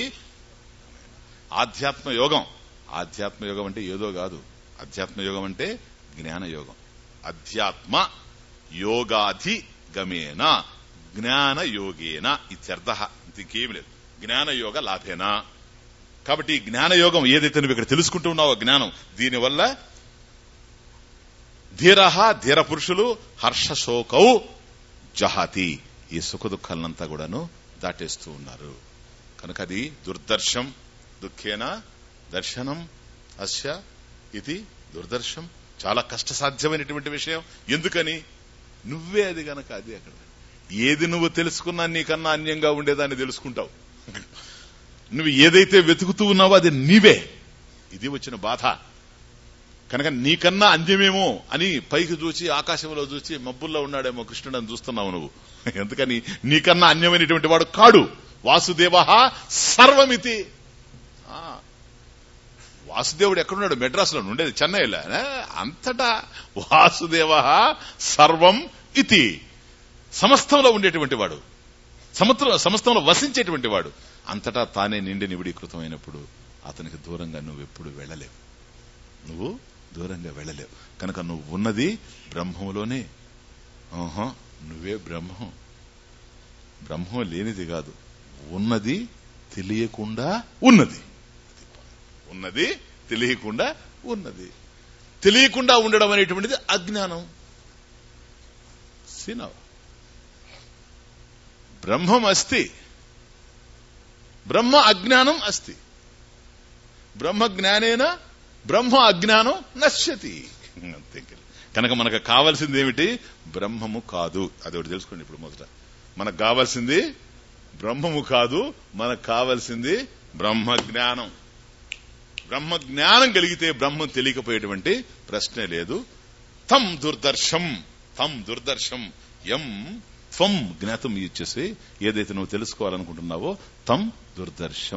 ఆధ్యాత్మ యోగం ఆధ్యాత్మ యోగం అంటే ఏదో కాదు అధ్యాత్మ యోగం అంటే జ్ఞాన యోగం అధ్యాత్మ యోగాధిగమేన జ్ఞాన యోగేన ఇత్యర్థ ఇంకేమి లేదు జ్ఞాన యోగ లాభేనా కాబట్టి ఈ జ్ఞానయోగం ఏదైతే నువ్వు ఇక్కడ తెలుసుకుంటూ ఉన్నావో జ్ఞానం దీనివల్ల ధీర ధీర పురుషులు హర్షశోకౌ జహాతి ఈ సుఖ దుఃఖాలంతా కూడాను దాటేస్తూ ఉన్నారు కనుక అది దుర్దర్శం దుఃఖేన దర్శనం అస్య ఇది దుర్దర్శం చాలా కష్టసాధ్యమైనటువంటి విషయం ఎందుకని నువ్వే అది గనక అది అక్కడ ఏది నువ్వు తెలుసుకున్నా నీకన్నా అన్యంగా ఉండేదాన్ని తెలుసుకుంటావు నువ్వు ఏదైతే వెతుకుతూ ఉన్నావో అది నీవే ఇది వచ్చిన బాధ కనుక నీకన్నా అంద్యమేమో అని పైకి చూచి ఆకాశంలో చూచి మబ్బుల్లో ఉన్నాడేమో కృష్ణుడు అని చూస్తున్నావు నువ్వు ఎందుకని నీకన్నా అన్యమైనటువంటి వాడు కాడు వాసుదేవ సర్వమితి ఆ, వాసుదేవుడు ఎక్కడున్నాడు మెడ్రాస్ లో ఉండేది చెన్నైలో ఆ, అంతటా వాసుదేవ సర్వం ఇతి సమస్తంలో ఉండేటువంటి వాడు సముద్రం సమస్తంలో వసించేటువంటి వాడు అంతటా తానే నిండి నివిడీకృతమైనప్పుడు అతనికి దూరంగా నువ్వు ఎప్పుడు వెళ్ళలేవు నువ్వు దూరంగా వెళ్ళలేవు కనుక నువ్వు ఉన్నది బ్రహ్మంలోనే ఆహా నువ్వే బ్రహ్మం బ్రహ్మం లేనిది కాదు ఉన్నది తెలియకుండా ఉన్నది ఉన్నది తెలియకుండా ఉన్నది తెలియకుండా ఉండడం అనేటువంటిది అజ్ఞానం సినవ బ్రహ్మం అస్తి బ్రహ్మ అజ్ఞానం అస్తి బ్రహ్మ జ్ఞానేన బ్రహ్మ అజ్ఞానం నశ్యతి అంతే ఇంకా. కనుక మనకు కావాల్సింది ఏమిటి బ్రహ్మము కాదు అది ఒకటి తెలుసుకోండి ఇప్పుడు మొదట మనకు కావాల్సింది బ్రహ్మము కాదు మనకు కావాల్సింది బ్రహ్మ జ్ఞానం బ్రహ్మ జ్ఞానం కలిగితే బ్రహ్మం తెలియకపోయేటువంటి ప్రశ్నే లేదు తం దుర్దర్శం తం దుర్దర్శం ఎం త్వం జ్ఞాతం ఇచ్చేసి ఏదైతే నువ్వు తెలుసుకోవాలనుకుంటున్నావో తం దుర్దర్శం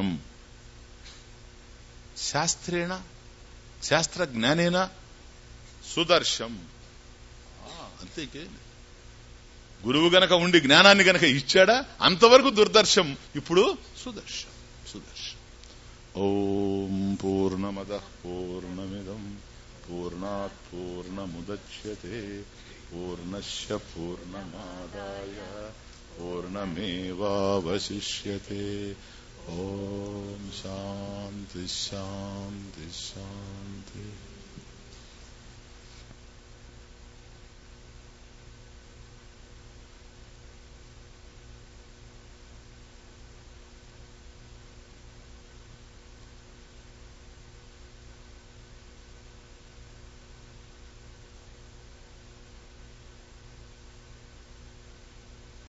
శాస్త్రేణ శాస్త్ర జ్ఞానేన సుదర్శం ఆ, అంతే ఇంకేం లేదు. గురువు గనక ఉండి జ్ఞానాన్ని గనక ఇచ్చాడా అంతవరకు దుర్దర్శం ఇప్పుడు సుదర్శం సుదర్శం ఓం పూర్ణమద పూర్ణమిదం పూర్ణాత్ పూర్ణముద్యతే పూర్ణశ పూర్ణమాదాయ పూర్ణమేవావశిష్యతే ఓం శాంతి శాంతి శాంతి